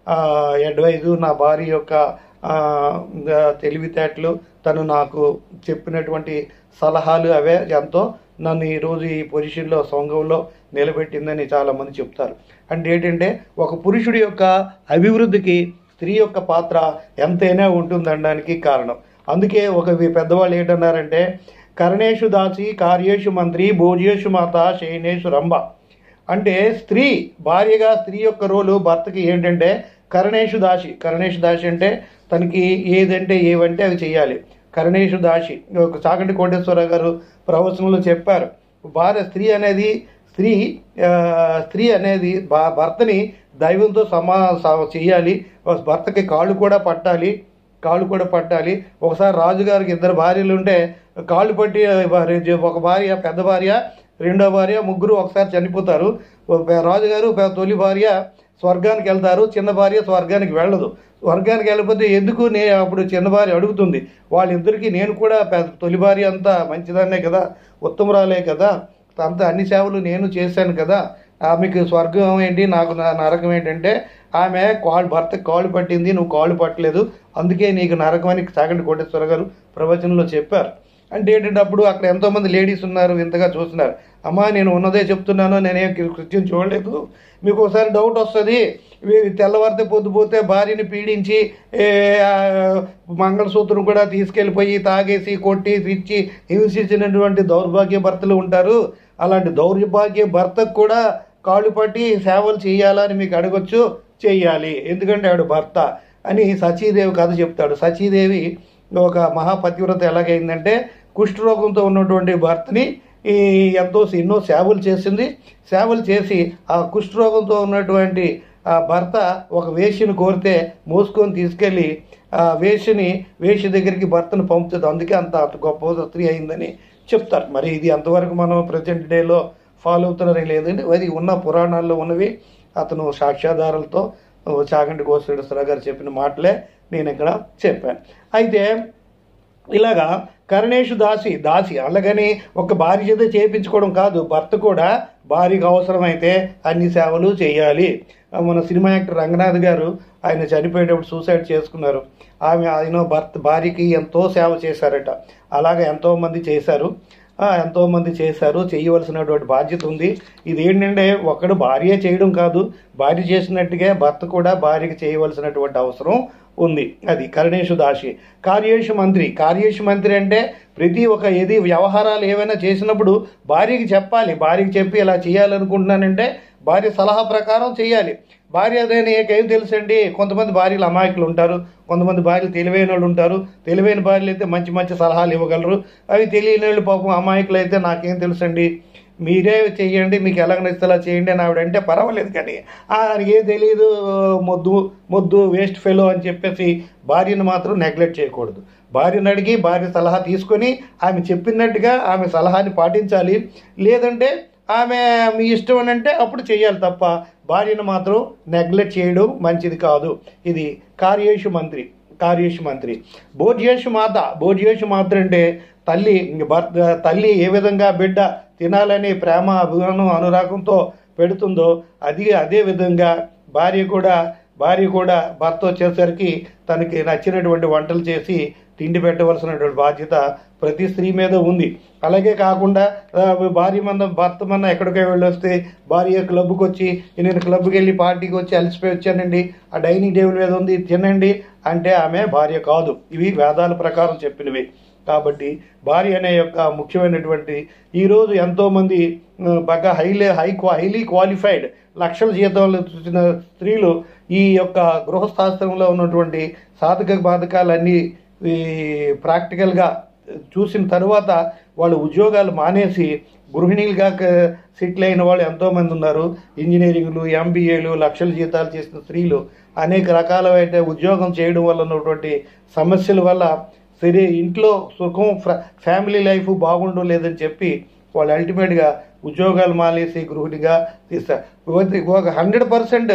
అడ్వైజు నా భార్య యొక్క ఆ, ఆ, తెలివితేటలు తను నాకు చెప్పినటువంటి సలహాలు అవే ఎంతో నన్ను ఈరోజు ఈ పొజిషన్లో సంఘంలో నిలబెట్టిందని చాలామంది చెప్తారు అంటే ఏంటంటే ఒక పురుషుడి యొక్క అభివృద్ధికి స్త్రీ యొక్క పాత్ర ఎంతైనా ఉంటుందనడానికి కారణం అందుకే ఒక వి- పెద్దవాళ్ళు ఏంటన్నారంటే కరణేషు దాసి కార్యేషు మంత్రి భోజ్యేషు మాత శయనేషు రంభ అంటే స్త్రీ భార్యగా స్త్రీ యొక్క రోలు భర్తకి ఏంటంటే కరణేషు దాసి కరణేషు దాసి అంటే తనకి ఏదంటే ఏవంటే అవి చేయాలి కరణేషు దాసి ఒక చాగంటి కోటేశ్వరరావు గారు ప్రవచనంలో చెప్పారు భార్య స్త్రీ అనేది స్త్రీ ఆ, స్త్రీ అనేది భా- భర్తని దైవంతో సమా స- చేయాలి భర్తకి కాళ్ళు కూడా పట్టాలి కాళ్ళు కూడా పట్టాలి ఒకసారి రాజుగారికి ఇద్దరు భార్యలు ఉంటే కాళ్ళు పట్టి భార్య- ఒక భార్య పెద్ద భార్య రెండో భార్య ముగ్గురు ఒకసారి చనిపోతారు ఒక రాజుగారు పె- తొలి భార్య స్వర్గానికి వెళ్తారు చిన్న భార్య స్వర్గానికి వెళ్ళదు స్వర్గానికి వెళ్ళకపోతే ఎందుకు నే అప్పుడు చిన్న భార్య అడుగుతుంది వాళ్ళిద్దరికి నేను కూడా పెద్ద తొలి భార్య అంతా మంచిదాన్నే కదా ఉత్తమరాలే కదా అంత అన్ని సేవలు నేను చేశాను కదా ఆమెకు స్వర్గం ఏంటి నాకు నా- నరకం ఏంటంటే ఆమె కాళ్ళు భర్త కాళ్ళు పట్టింది నువ్వు కాళ్ళు పట్టలేదు అందుకే నీకు నరకం అని సాగంటి కోటేశ్వర గారు ప్రవచనంలో చెప్పారు అంటే ఏంటంటే అప్పుడు అక్కడ ఎంతోమంది లేడీస్ ఉన్నారు ఇంతగా చూస్తున్నారు అమ్మా నేను ఉన్నదే చెప్తున్నాను నేనేం కృత్యం చూడలేదు మీకు ఒకసారి డౌట్ వస్తుంది వీ- తెల్లవారితే పొద్దుపోతే భార్యని పీడించి ఏ, ఆ, మంగళసూత్రం కూడా తీసుకెళ్ళిపోయి తాగేసి కొట్టి ఇచ్చి హింసించినటువంటి దౌర్భాగ్య భర్తలు ఉంటారు అలాంటి దౌర్భాగ్య భర్తకు కూడా కాళ్ళు పట్టి సేవలు చేయాలని మీకు అడగొచ్చు చెయ్యాలి ఎందుకంటే ఆవిడ భర్త అని సచీదేవి కథ చెప్తాడు సచీదేవి ఒక మహాపతివ్రత ఎలాగైందంటే కుష్ఠరోగంతో ఉన్నటువంటి భర్తని ఈ ఎంతో ఎన్నో సేవలు చేసింది సేవలు చేసి ఆ కుష్ఠరోగంతో ఉన్నటువంటి ఆ భర్త ఒక వేషిని కోరితే మోసుకొని తీసుకెళ్ళి ఆ వేషిని వేషి దగ్గరికి భర్తను పంపుతుంది అందుకే అంత అంత గొప్ప స్త్రీ అయిందని చెప్తారు మరి ఇది అంతవరకు మనం ప్రజెంట్ డేలో ఫాలో అవుతున్నారని లేదండి అది ఉన్న పురాణాల్లో ఉన్నవి అతను సాక్ష్యాధారాలతో చాగంటి గోశ్వరేశ్వర గారు చెప్పిన మాటలే నేను ఇక్కడ చెప్పాను అయితే ఇలాగా కరణేషు దాసి దాసి అలాగని ఒక భార్య చేత చేయించుకోవడం కాదు భర్త కూడా భార్యకు అవసరమైతే అన్ని సేవలు చేయాలి మన సినిమా యాక్టర్ రంగనాథ్ గారు ఆయన చనిపోయేటప్పుడు సూసైడ్ చేసుకున్నారు ఆమె ఆయన భర్త భార్యకి ఎంతో సేవ చేశారట అలాగే ఎంతో మంది చేశారు ఆ, ఎంతో మంది చేశారు చేయవలసినటువంటి బాధ్యత ఉంది ఇది ఏంటంటే ఒకడు భార్య చేయడం కాదు భార్య చేసినట్టుగా భర్త కూడా భార్యకి చేయవలసినటువంటి అవసరం ఉంది అది కరణేషు దాసి కార్యేషు మంత్రి కార్యేషు మంత్రి అంటే ప్రతి ఒక్క ఏది వ్యవహారాలు ఏవైనా చేసినప్పుడు భార్యకి చెప్పాలి భార్యకి చెప్పి ఇలా చేయాలనుకుంటున్నానంటే భార్య సలహా ప్రకారం చేయాలి భార్య అదే నీకేం తెలుసండి కొంతమంది భార్యలు అమాయకులు ఉంటారు కొంతమంది భార్యలు తెలివైన వాళ్ళు ఉంటారు తెలివైన భార్యలు అయితే మంచి మంచి సలహాలు ఇవ్వగలరు అవి తెలియని వాళ్ళు పాపం అమాయకులు అయితే నాకేం తెలుసండి మీరే చెయ్యండి మీకు ఎలా నచ్చితే చేయండి అని ఆవిడంటే పర్వాలేదు కానీ "ఆ, ఆయనకి ఏం తెలియదు మొద్దు మొద్దు వేస్ట్ ఫెలో అని చెప్పేసి భార్యను మాత్రం నెగ్లెక్ట్ చేయకూడదు భార్యను అడిగి భార్య సలహా తీసుకొని ఆమె చెప్పినట్టుగా ఆమె సలహాని పాటించాలి లేదంటే ఆమె మీ ఇష్టం అని అంటే అప్పుడు చేయాలి తప్ప భార్యను మాత్రం నెగ్లెక్ట్ చేయడం మంచిది కాదు ఇది కార్యేషు మంత్రి కార్యేషు మంత్రి భోజ్యేషు మాత భోజ్యేషు మాత్ర అంటే తల్లి భర్త తల్లి ఏ విధంగా బిడ్డ తినాలని ప్రేమ అభిమానం అనురాగంతో పెడుతుందో అది అదే విధంగా భార్య కూడా భార్య కూడా భర్త వచ్చేసరికి తనకి నచ్చినటువంటి వంటలు చేసి తిండి పెట్టవలసినటువంటి బాధ్యత ప్రతి స్త్రీ మీద ఉంది అలాగే కాకుండా ఆ, భార్య మంద భర్త మన ఎక్కడికో వెళ్ళొస్తే భార్య క్లబ్కి వచ్చి నేను క్లబ్కి వెళ్ళి పార్టీకి వచ్చి అలసిపోయి వచ్చానండి ఆ డైనింగ్ టేబుల్ మీద ఉంది తినండి అంటే ఆమె భార్య కాదు ఇవి వేదాల ప్రకారం చెప్పినవి కాబట్టి భార్య అనే యొక్క ముఖ్యమైనటువంటి ఈరోజు ఎంతోమంది ఆ, బాగా హైలీ హై క్వా హైలీ క్వాలిఫైడ్ లక్షల జీతాలు చూసిన స్త్రీలు ఈ యొక్క గృహస్థాశ్రమంలో ఉన్నటువంటి సాధక బాధకాలన్నీ ఈ ప్రాక్టికల్గా చూసిన తర్వాత వాళ్ళు ఉద్యోగాలు మానేసి గృహిణీలుగా క- సెటిల్ అయిన వాళ్ళు ఎంతోమంది ఉన్నారు ఇంజనీరింగ్లు ఎంబీఏలు లక్షల జీతాలు చేసిన స్త్రీలు అనేక రకాలైన ఉద్యోగం చేయడం వల్ల ఉన్నటువంటి సమస్యల వల్ల సరే ఇంట్లో సుఖం ఫ్ర- ఫ్యామిలీ లైఫ్ బాగుండడం లేదని చెప్పి వాళ్ళు అల్టిమేట్గా ఉద్యోగాలు మానేసి గృహిణిగా తీస్తారు ఒక hundred percent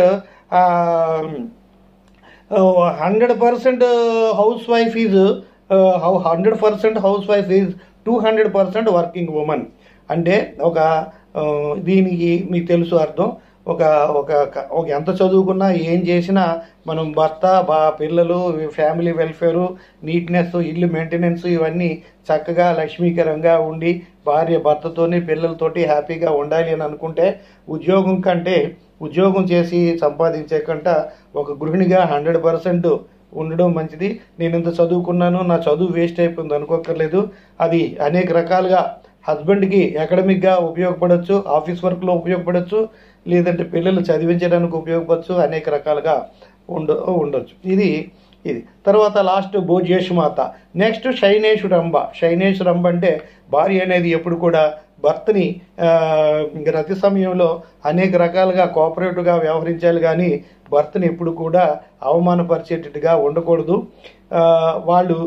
hundred percent housewife is hundred percent housewife is two hundred percent working women అంటే ఒక ఆ, దీనికి మీకు తెలుసు అర్థం ఒక ఒక ఒక ఎంత చదువుకున్నా ఏం చేసినా మనం భర్త బా పిల్లలు ఫ్యామిలీ వెల్ఫేరు నీట్నెస్ ఇల్లు మెయింటెనెన్స్ ఇవన్నీ చక్కగా లక్ష్మీకరంగా ఉండి భార్య భర్తతోని పిల్లలతోటి హ్యాపీగా ఉండాలి అని అనుకుంటే ఉద్యోగం కంటే ఉద్యోగం చేసి సంపాదించే కంట ఒక గృహిణిగా హండ్రెడ్ పర్సెంట్ ఉండడం మంచిది నేను ఇంత చదువుకున్నాను నా చదువు వేస్ట్ అయిపోయింది అనుకోకర్లేదు అది అనేక రకాలుగా హస్బెండ్కి అకాడమిక్గా ఉపయోగపడవచ్చు ఆఫీస్ వర్క్లో ఉపయోగపడవచ్చు లేదంటే పిల్లలు చదివించడానికి ఉపయోగపడచ్చు అనేక రకాలుగా ఉండ ఉండొచ్చు ఇది ఇది తర్వాత లాస్ట్ భోజ్యేషు మాత నెక్స్ట్ శైనేషు రంభ శైనేషు రంభ అంటే భార్య అనేది ఎప్పుడు కూడా భర్తని ఆ, ఇంక రతి సమయంలో అనేక రకాలుగా కోఆపరేటివ్గా వ్యవహరించాలి కానీ భర్తని ఎప్పుడు కూడా అవమానపరిచేటట్టుగా ఉండకూడదు ఆ, వాళ్ళు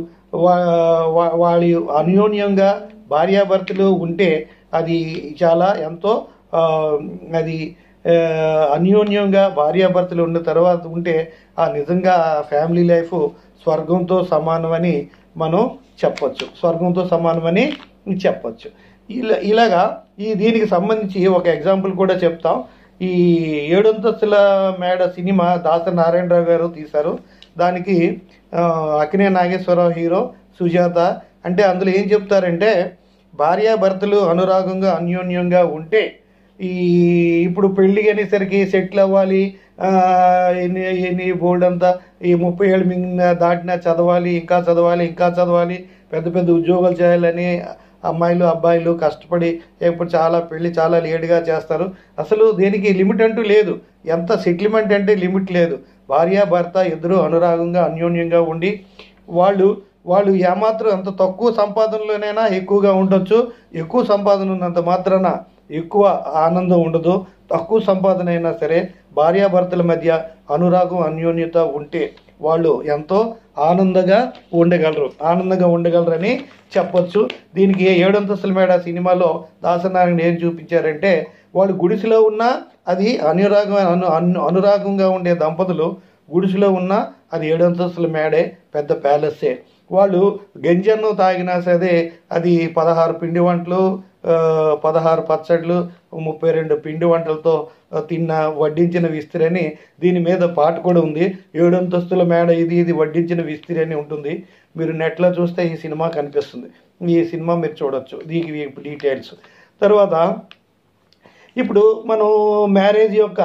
వా- వా- వాళ్ళ అన్యోన్యంగా భార్యాభర్తలు ఉంటే అది చాలా ఎంతో ఆ, అది ఆ, అన్యోన్యంగా భార్యాభర్తలు ఉన్న తర్వాత ఉంటే ఆ నిజంగా ఫ్యామిలీ లైఫ్ స్వర్గంతో సమానమని మనం చెప్పొచ్చు స్వర్గంతో సమానమని చెప్పొచ్చు ఇలా ఇలాగా ఈ దీనికి సంబంధించి ఒక ఎగ్జాంపుల్ కూడా చెప్తాం ఈ ఏడంతస్తుల మేడ సినిమా దాస నారాయణరావు గారు తీశారు దానికి ఆ, అక్కినే నాగేశ్వరరావు హీరో సుజాత అంటే అందులో ఏం చెప్తారంటే భార్యాభర్తలు అనురాగంగా అన్యోన్యంగా ఉంటే ఈ ఇప్పుడు పెళ్లి అనేసరికి సెటిల్ అవ్వాలి ఆ, ఎన్ని ఎన్ని బోర్డు అంతా ఈ ముప్పై ఏళ్ళు మింగిన దాటినా చదవాలి ఇంకా చదవాలి ఇంకా చదవాలి పెద్ద పెద్ద ఉద్యోగాలు చేయాలని అమ్మాయిలు అబ్బాయిలు కష్టపడి ఇప్పుడు చాలా పెళ్లి చాలా లేటుగా చేస్తారు అసలు దేనికి లిమిట్ అంటూ లేదు ఎంత సెటిల్మెంట్ అంటే లిమిట్ లేదు భార్య భర్త ఇద్దరు అనురాగంగా అన్యోన్యంగా ఉండి వాళ్ళు వాళ్ళు ఏమాత్రం అంత తక్కువ సంపాదనలోనైనా ఎక్కువగా ఉండొచ్చు ఎక్కువ సంపాదన ఉన్నంత మాత్రాన ఎక్కువ ఆనందం ఉండదు తక్కువ సంపాదన అయినా సరే భార్యాభర్తల మధ్య అనురాగం అన్యోన్యత ఉంటే వాళ్ళు ఎంతో ఆనందంగా ఉండగలరు ఆనందంగా ఉండగలరని చెప్పొచ్చు దీనికి ఏడంతస్తుల మేడ సినిమాలో దాసనారాయణ ఏం చూపించారంటే వాళ్ళు గుడిసెలో ఉన్నా అది అనురాగం అను అను అనురాగంగా ఉండే దంపతులు గుడిసెలో ఉన్నా అది ఏడంతస్తుల మేడే పెద్ద ప్యాలెస్సే వాళ్ళు గంజన్ను తాగినా సరే అది పదహారు పిండి వంటలు ఆ, పదహారు పచ్చళ్ళు ముప్పై రెండు పిండి వంటలతో ఆ, తిన్న వడ్డించిన విస్తిరి అని దీని మీద పాట కూడా ఉంది ఏడు అంతస్తుల మేడ ఇది ఇది వడ్డించిన విస్తిరి అని ఉంటుంది మీరు నెట్లో చూస్తే ఈ సినిమా కనిపిస్తుంది ఈ సినిమా మీరు చూడొచ్చు దీనికి డీటెయిల్స్ తర్వాత ఇప్పుడు మనం మ్యారేజ్ యొక్క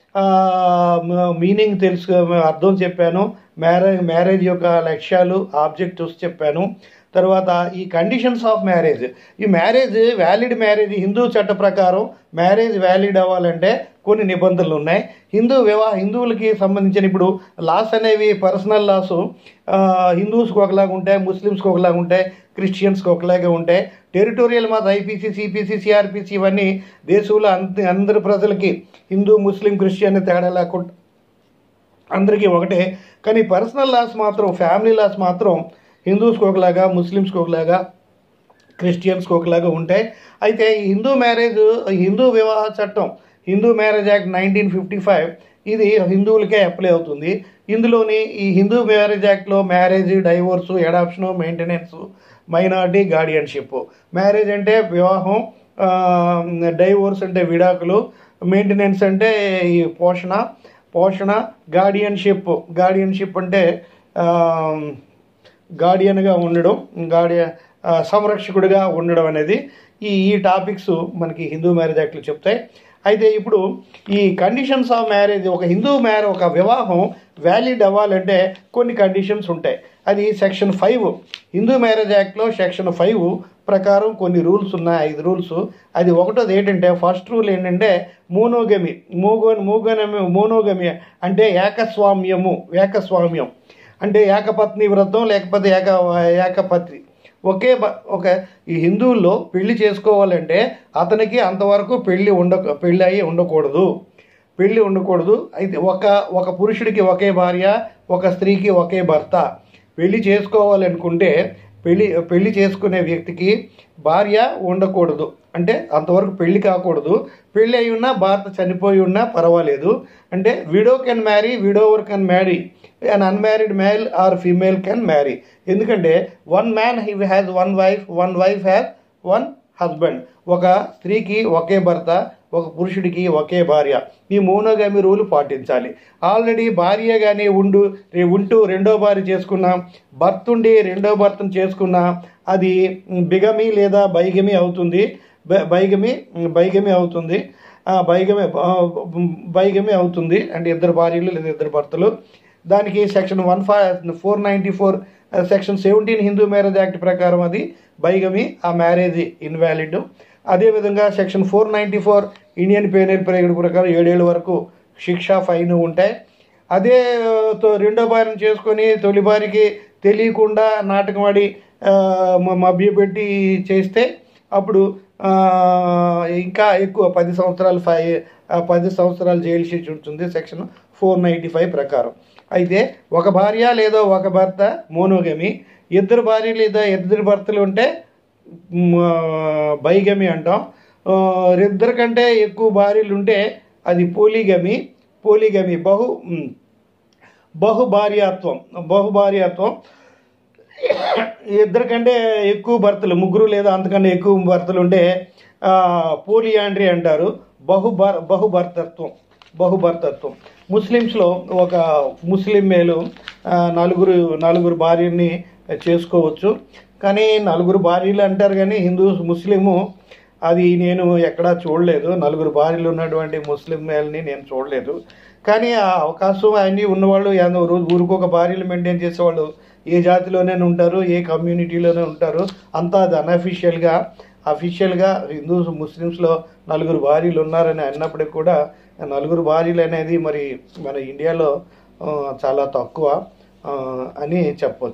మీనింగ్ తెలుసు అర్థం చెప్పాను మ్యారేజ్ మ్యారేజ్ యొక్క లక్ష్యాలు ఆబ్జెక్టివ్స్ చెప్పాను తర్వాత ఈ కండిషన్స్ ఆఫ్ మ్యారేజ్ ఈ మ్యారేజ్ వ్యాలిడ్ మ్యారేజ్ హిందూ చట్ట ప్రకారం మ్యారేజ్ వ్యాలిడ్ అవ్వాలంటే కొన్ని నిబంధనలు ఉన్నాయి హిందూ వివాహ హిందువులకి సంబంధించిన ఇప్పుడు లాస్ అనేవి పర్సనల్ లాస్ హిందూస్కి ఒకలాగా ఉంటాయి ముస్లిమ్స్కి ఒకలాగా ఉంటాయి క్రిస్టియన్స్కి ఒకలాగా ఉంటాయి టెరిటోరియల్ మాది ఐపీసీ సిపిసి సిఆర్పిసి ఇవన్నీ దేశంలో అంత అందరి ప్రజలకి హిందూ ముస్లిం క్రిస్టియన్ తేడా లేకుండా అందరికీ ఒకటే కానీ పర్సనల్ లాస్ మాత్రం ఫ్యామిలీ లాస్ మాత్రం హిందూస్కి ఒకలాగా ముస్లిమ్స్కి ఒకలాగా క్రిస్టియన్స్కి ఒకలాగా ఉంటాయి అయితే ఈ హిందూ మ్యారేజ్ హిందూ వివాహ చట్టం Hindu marriage act nineteen fifty five ఇది హిందువులకే అప్లై అవుతుంది ఇందులోని ఈ హిందూ మ్యారేజ్ యాక్ట్లో marriage divorce adoption maintenance minority guardianship marriage అంటే వివాహం డైవోర్స్ అంటే విడాకులు మెయింటెనెన్స్ అంటే ఈ పోషణ పోషణ గార్డియన్షిప్ గార్డియన్షిప్ అంటే ఆ, గార్డియన్గా ఉండడం గార్డియన్ ఆ, సంరక్షకుడిగా ఉండడం అనేది ఈ ఈ టాపిక్స్ మనకి హిందూ మ్యారేజ్ యాక్ట్లు చెప్తాయి అయితే ఇప్పుడు ఈ కండిషన్స్ ఆఫ్ మ్యారేజ్ ఒక హిందూ మ్యారేజ్ ఒక వివాహం వ్యాలిడ్ అవ్వాలంటే కొన్ని కండిషన్స్ ఉంటాయి అది సెక్షన్ ఫైవ్ హిందూ మ్యారేజ్ యాక్ట్లో సెక్షన్ ఫైవ్ ప్రకారం కొన్ని రూల్స్ ఉన్నాయి ఐదు రూల్స్ అది ఒకటోది ఏంటంటే ఫస్ట్ రూల్ ఏంటంటే మోనోగమి మోగో మోగనమి మోనోగమి అంటే ఏకస్వామ్యము ఏకస్వామ్యం అంటే ఏకపత్ని వ్రతం లేకపోతే ఏక ఏకపత్ని ఒకే బ- ఒక ఈ హిందువుల్లో పెళ్లి చేసుకోవాలంటే అతనికి అంతవరకు పెళ్లి ఉండ పెళ్ళి అయి ఉండకూడదు పెళ్లి ఉండకూడదు అయితే ఒక ఒక పురుషుడికి ఒకే భార్య ఒక స్త్రీకి ఒకే భర్త పెళ్లి చేసుకోవాలనుకుంటే పెళ్లి పెళ్లి చేసుకునే వ్యక్తికి భార్య ఉండకూడదు అంటే అంతవరకు పెళ్లి కాకూడదు పెళ్లి అయి ఉన్నా భర్త చనిపోయి ఉన్నా పర్వాలేదు అంటే widow can marry widower can marry un unmarried male or female can marry ఎందుకంటే one man he has one wife one wife has one husband ఒక స్త్రీకి ఒకే భర్త ఒక పురుషుడికి ఒకే భార్య ఈ మోనోగామి రూల్ పాటించాలి ఆల్రెడీ భార్య కానీ ఉండు రే- ఉంటూ రెండో భార్య చేసుకున్నా భర్త ఉండి రెండో భర్తను చేసుకున్నా అది బిగమి లేదా బైగమి అవుతుంది బై- బైగమి బైగమి అవుతుంది ఆ, బైగమి ఆ, బైగమి అవుతుంది అంటే ఇద్దరు భార్యలు లేదా ఇద్దరు భర్తలు దానికి section one five four ninety four section seventeen Hindu marriage act ప్రకారం అది బైగమి ఆ మ్యారేజ్ ఇన్వాలిడ్ అదేవిధంగా section four ninety four Indian penal period ప్రకారం ఏడేళ్ళ వరకు శిక్ష ఫైన్ ఉంటాయి అదే ఆ, తో- రెండో భార్యను చేసుకొని తొలి భార్యకి తెలియకుండా నాటకం ఆడి ఆ, మ- మభ్యపెట్టి చేస్తే అప్పుడు ఆ, ఇంకా ఎక్కువ పది సంవత్సరాలు ఫై ఆ, పది సంవత్సరాలు జైలు శిక్ష ఉంటుంది సెక్షన్ ఫోర్ నైంటీ ఫైవ్ ప్రకారం అయితే ఒక భార్య లేదా ఒక భర్త మోనోగమి ఇద్దరు భార్య లేదా ఇద్దరు భర్తలు ఉంటే మ్, బైగమి అంటాం ఆ, ఇద్దరు కంటే ఎక్కువ భార్యలు ఉంటే అది పోలిగమి పోలిగమి బహు మ్, బహుభార్యాత్వం బహుభార్యాత్వం ఇద్దరు కంటే ఎక్కువ భర్తలు ముగ్గురు లేదా అంతకంటే ఎక్కువ భర్తలు ఉంటే ఆ, పోలియాండ్రీ అంటారు బహుభర్ బహుభర్తత్వం బహుభర్తత్వం ముస్లిమ్స్లో ఒక ముస్లిం మేలు ఆ, నలుగురు నలుగురు భార్యని చేసుకోవచ్చు కానీ నలుగురు భార్యలు అంటారు కానీ హిందూ ముస్లిము అది నేను ఎక్కడా చూడలేదు నలుగురు భార్యలు ఉన్నటువంటి ముస్లిం మేల్ని నేను చూడలేదు కానీ ఆ అవకాశం అన్నీ ఉన్నవాళ్ళు ఏదో రోజు ఊరికొక భార్యలు మెయింటైన్ చేసేవాళ్ళు ఏ జాతిలోనే ఉంటారు ఏ కమ్యూనిటీలోనే ఉంటారు అంతా అది అన్అఫీషియల్గా అఫీషియల్గా హిందూస్ ముస్లిమ్స్లో నలుగురు భార్యలు ఉన్నారని అన్నప్పటికీ కూడా నలుగురు భార్యలు అనేది మరి మన ఇండియాలో ఆ, చాలా తక్కువ ఆ, అని చెప్పొచ్చు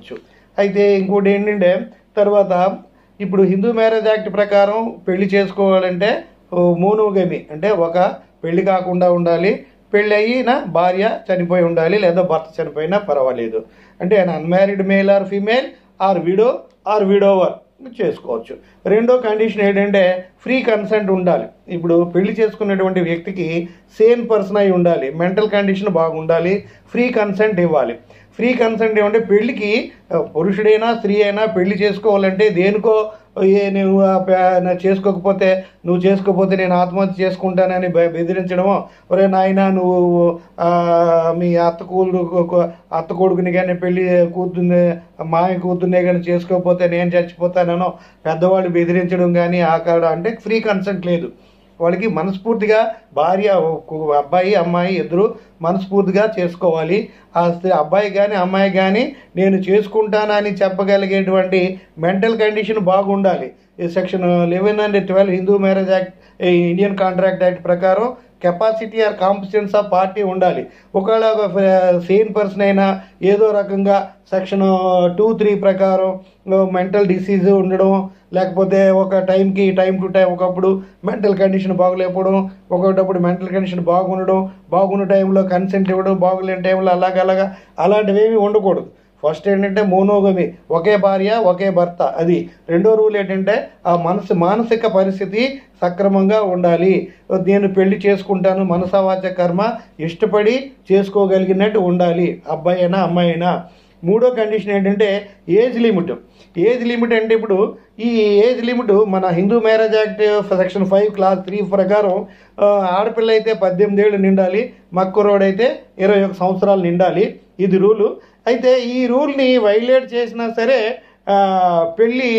అయితే ఇంకోటి ఏంటంటే తర్వాత ఇప్పుడు హిందూ మ్యారేజ్ యాక్ట్ ప్రకారం పెళ్లి చేసుకోవాలంటే మోనోగమి అంటే ఒక పెళ్లి కాకుండా ఉండాలి పెళ్ళి అయిన భార్య చనిపోయి ఉండాలి లేదా భర్త చనిపోయినా పర్వాలేదు అంటే unmarried male or female or widow or widower చేసుకోవచ్చు రెండో కండిషన్ ఏంటంటే ఫ్రీ కన్సెంట్ ఉండాలి ఇప్పుడు పెళ్లి చేసుకున్నటువంటి వ్యక్తికి సేమ్ పర్సన్ అయి ఉండాలి మెంటల్ కండిషన్ బాగుండాలి ఫ్రీ కన్సెంట్ ఇవ్వాలి ఫ్రీ కన్సెంట్ ఏమంటే పెళ్లికి ఆ, పురుషుడైనా స్త్రీ అయినా పెళ్లి చేసుకోవాలంటే దేనికో ఏ నువ్వు ఆ ప- నా చేసుకోకపోతే నువ్వు చేసుకోకపోతే నేను ఆత్మహత్య చేసుకుంటానని బె- బెదిరించడమో ఒరే నాయన నువ్వు ఆ, మీ అత్త కూతురు అత్త కొడుకుని కానీ పెళ్లి కూతుర్ని మాయ కూతుర్నే కానీ చేసుకోకపోతే నేను చచ్చిపోతానో పెద్దవాళ్ళు బెదిరించడం కానీ ఆ కాడ అంటే ఫ్రీ కన్సెంట్ లేదు వాళ్ళకి మనస్ఫూర్తిగా భార్య ఒక అబ్బాయి అమ్మాయి ఇద్దరు మనస్ఫూర్తిగా చేసుకోవాలి ఆ స్త్రీ అబ్బాయి కానీ అమ్మాయి కానీ నేను చేసుకుంటానని చెప్పగలిగేటువంటి మెంటల్ కండిషన్ బాగుండాలి ఈ section eleven and twelve Hindu marriage act ఈ ఇండియన్ కాంట్రాక్ట్ యాక్ట్ ప్రకారం capacity or competence of party ఉండాలి ఒకవేళ సేమ్ పర్సన్ అయినా ఏదో రకంగా సెక్షన్ టూ త్రీ ప్రకారం మెంటల్ డిసీజ్ ఉండడం లేకపోతే ఒక టైంకి టైం టు టైం ఒకప్పుడు మెంటల్ కండిషన్ బాగలేకపోవడం ఒకటప్పుడు మెంటల్ కండిషన్ బాగుండడం బాగున్న టైంలో కన్సెంట్ ఇవ్వడం బాగులేని టైంలో అలాగలాగా అలాంటివి ఏమీ ఉండకూడదు ఫస్ట్ ఏంటంటే మోనోగమి ఒకే భార్య ఒకే భర్త అది రెండో రూల్ ఏంటంటే ఆ మనసు మానసిక పరిస్థితి సక్రమంగా ఉండాలి నేను పెళ్లి చేసుకుంటాను మనసావాచ కర్మ ఇష్టపడి చేసుకోగలిగినట్టు ఉండాలి అబ్బాయి అయినా అమ్మాయి అయినా మూడో కండిషన్ ఏంటంటే ఏజ్ లిమిట్ ఏజ్ లిమిట్ అంటే ఇప్పుడు ఈ ఏజ్ లిమిట్ మన Hindu marriage act section five clause three ప్రకారం ఆ, ఆడపిల్ల అయితే పద్దెనిమిది ఏళ్ళు నిండాలి మక్కురోడు అయితే ఇరవై ఒక సంవత్సరాలు నిండాలి ఇది రూలు అయితే ఈ రూల్ని వైలేట్ చేసినా సరే ఆ, పెళ్ళి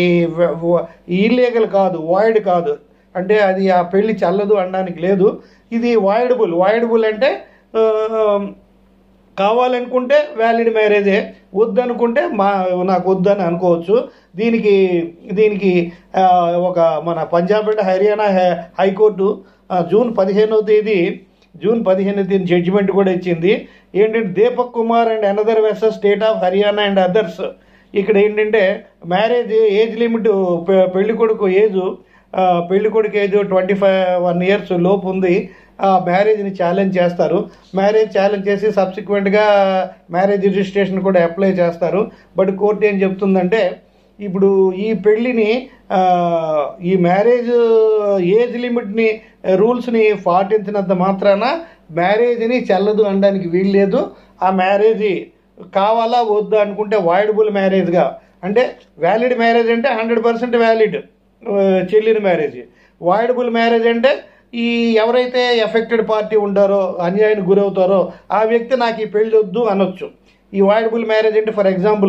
ఇల్లీగల్ కాదు వాయిడ్ కాదు అంటే అది ఆ పెళ్లి చల్లదు అనడానికి లేదు ఇది వాయిడబుల్ వాయిడబుల్ అంటే ఆ, కావాలనుకుంటే వ్యాలిడ్ మ్యారేజే వద్దనుకుంటే మా నాకు వద్దని అనుకోవచ్చు దీనికి దీనికి ఆ, ఒక మన Punjab and Haryana high- high court ఆ, జూన్ పదిహేనవ తేదీ జూన్ పదిహేనవ తేదీ జడ్జిమెంట్ కూడా ఇచ్చింది ఏంటంటే Deepak Kumar and another versus state of Haryana and others ఇక్కడ ఏంటంటే మ్యారేజ్ ఏజ్ లిమిట్ పెళ్లి కొడుకు ఏజ్ పెళ్లి కొడుకు age twenty five one years లోపు ఉంది ఆ మ్యారేజ్ని ఛాలెంజ్ చేస్తారు మ్యారేజ్ ఛాలెంజ్ చేసి సబ్సిక్వెంట్గా మ్యారేజ్ రిజిస్ట్రేషన్ కూడా అప్లై చేస్తారు బట్ కోర్టు ఏం చెప్తుందంటే ఇప్పుడు ఈ పెళ్ళిని ఆ, ఈ మ్యారేజ్ ఏజ్ లిమిట్ని రూల్స్ని పాటించినంత మాత్రాన మ్యారేజ్ని చెల్లదు అనడానికి వీల్లేదు ఆ మ్యారేజ్ కావాలా వద్దా అనుకుంటే వాయిడబుల్ మ్యారేజ్గా అంటే వ్యాలిడ్ మ్యారేజ్ అంటే హండ్రెడ్ పర్సెంట్ వ్యాలిడ్ చెల్లిన మ్యారేజ్ వాయిడబుల్ మ్యారేజ్ అంటే ఈ ఎవరైతే ఎఫెక్టెడ్ పార్టీ ఉంటారో అన్యాయానికి గురవుతారో ఆ వ్యక్తి నాకు ఈ పెళ్ళి వద్దు అనొచ్చు ఈ వాయిడబుల్ మ్యారేజ్ అంటే ఫర్ ఎగ్జాంపుల్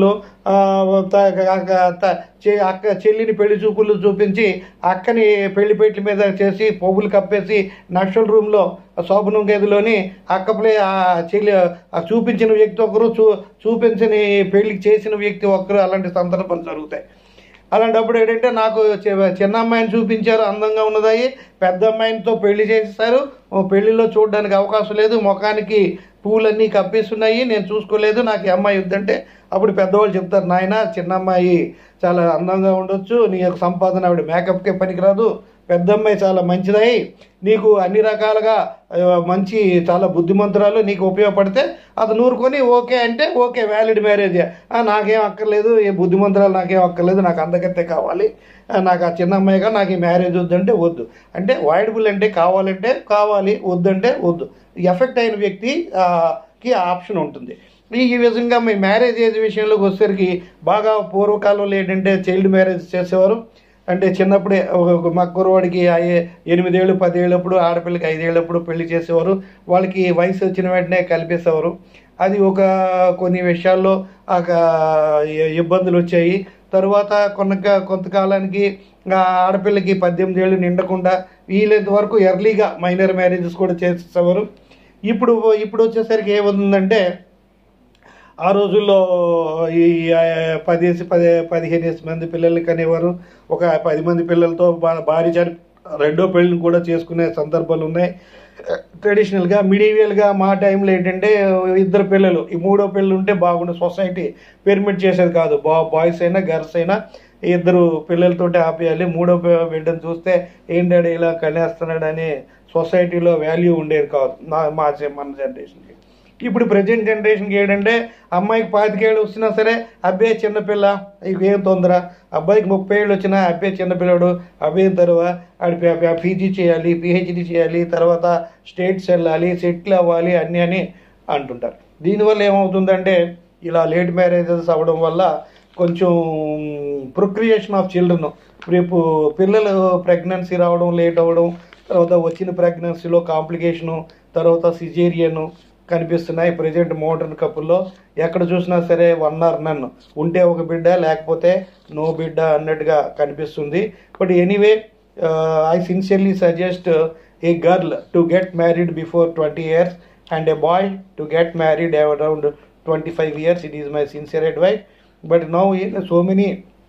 అక్క చెల్లిని పెళ్లి చూపులు చూపించి అక్కని పెళ్లి పెట్ల మీద చేసి పొగులు కప్పేసి నక్షల రూమ్లో శోభనం గదిలోని అక్క ప్లే ఆ చెల్లి ఆ చూపించిన వ్యక్తి ఒకరు చూ చూపించని పెళ్లి చేసిన వ్యక్తి ఒకరు అలాంటి సందర్భాలు జరుగుతాయి అలాంటప్పుడు ఏంటంటే నాకు చి- చిన్న అమ్మాయిని చూపించారు అందంగా ఉన్నదాయి పెద్ద అమ్మాయితో పెళ్లి చేసేసారు ఓ పెళ్లిలో చూడడానికి అవకాశం లేదు ముఖానికి పూలన్నీ కప్పేస్తున్నాయి నేను చూసుకోలేదు నాకు ఈ అమ్మాయి వద్దంటే అప్పుడు పెద్దవాళ్ళు చెప్తారు నాయన చిన్న అమ్మాయి చాలా అందంగా ఉండొచ్చు నీ యొక్క సంపాదన ఆవిడ మేకప్కే పనికిరాదు పెద్ద అమ్మాయి చాలా మంచిదై నీకు అన్ని రకాలుగా ఆ, మంచి చాలా బుద్ధిమంతురాలు నీకు ఉపయోగపడితే అతను ఊరుకొని ఓకే అంటే ఓకే వ్యాలిడ్ మ్యారేజ్ నాకేం అక్కర్లేదు ఏ బుద్ధిమంతురాలు నాకేం అక్కర్లేదు నాకు అందగత్తే కావాలి ఆ, నాకు ఆ చిన్న అమ్మాయిగా నాకు ఈ మ్యారేజ్ వద్దంటే వద్దు అంటే వాయిడబుల్ అంటే కావాలంటే కావాలి వద్దంటే వద్దు ఎఫెక్ట్ అయిన వ్యక్తి ఆ, కి ఆ ఆప్షన్ ఉంటుంది ఈ ఈ విధంగా మీ మ్యారేజ్ ఏజ్ విషయంలోకి వచ్చేసరికి బాగా పూర్వకాలంలో ఏంటంటే చైల్డ్ మ్యారేజ్ చేసేవారు అంటే చిన్నప్పుడే ఒక ఒక మా కుర్రవాడికి ఐ- ఎనిమిదేళ్ళు పదేళ్ళప్పుడు ఆడపిల్లకి ఐదేళ్ళప్పుడు పెళ్లి చేసేవారు వాళ్ళకి వయసు వచ్చిన వెంటనే కలిపేసేవారు అది ఒక కొన్ని విషయాల్లో ఆ క- ఇబ్బందులు వచ్చాయి తరువాత కొన్న కొంతకాలానికి ఆ ఆడపిల్లకి పద్దెనిమిది ఏళ్ళు నిండకుండా వీలైనంత వరకు ఎర్లీగా మైనర్ మ్యారేజెస్ కూడా చేసేసేవారు ఇప్పుడు ఇప్పుడు వచ్చేసరికి ఏమవుతుందంటే ఆ రోజుల్లో ఈ ఆ, పదేసి పది పదిహేను మంది పిల్లల్ని కనేవారు ఒక పది మంది పిల్లలతో భా- భార్య చని రెండో పెళ్ళిని కూడా చేసుకునే సందర్భాలు ఉన్నాయి ట్రెడిషనల్గా మిడివియల్గా మా టైంలో ఏంటంటే ఇద్దరు పిల్లలు ఈ మూడో పిల్లలు ఉంటే బాగుండు సొసైటీ పెర్మిట్ చేసేది కాదు బా బాయ్స్ అయినా గర్ల్స్ అయినా ఇద్దరు పిల్లలతోటి ఆపేయాలి మూడో పి- బిడ్డను చూస్తే ఏంటాడు ఇలా కనేస్తున్నాడు అనే సొసైటీలో వాల్యూ ఉండేది కాదు నా మా జ- మన జనరేషన్కి ఇప్పుడు ప్రజెంట్ జనరేషన్కి ఏంటంటే అమ్మాయికి పాతికేళ్ళు వచ్చినా సరే అబ్బాయి చిన్నపిల్ల ఇక ఏం తొందర అబ్బాయికి ముప్పై ఏళ్ళు వచ్చినా అబ్బాయి చిన్నపిల్లడు అబ్బాయి తర్వాత ఆడి పీజీ చేయాలి పిహెచ్డి చేయాలి తర్వాత స్టేట్స్ వెళ్ళాలి సెటిల్ అవ్వాలి అన్నీ అని అంటుంటారు దీనివల్ల ఏమవుతుందంటే ఇలా లేట్ మ్యారేజెస్ అవ్వడం వల్ల కొంచెం ప్రొక్రియేషన్ ఆఫ్ చిల్డ్రన్ రేపు పిల్లలు ప్రెగ్నెన్సీ రావడం లేట్ అవ్వడం తర్వాత వచ్చిన ప్రెగ్నెన్సీలో కాంప్లికేషను తర్వాత సిజేరియన్ కనిపిస్తున్నాయి ప్రజెంట్ మోడర్న్ కపుల్లో ఎక్కడ చూసినా సరే వన్ ఆర్ నన్ ఉంటే ఒక బిడ్డ లేకపోతే నో బిడ్డ అన్నట్టుగా కనిపిస్తుంది but anyway I sincerely suggest a girl to get married before twenty years and a boy to get married around twenty five years it is my sincere advice but now so many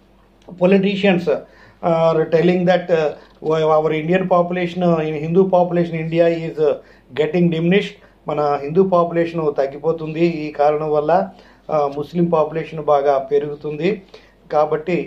politicians are telling that uh, our Indian population, uh, in Hindu population, India is uh, getting diminished. మన Hindu population తగ్గిపోతుంది ఈ కారణం వల్ల ముస్లిం population బాగా పెరుగుతుంది కాబట్టి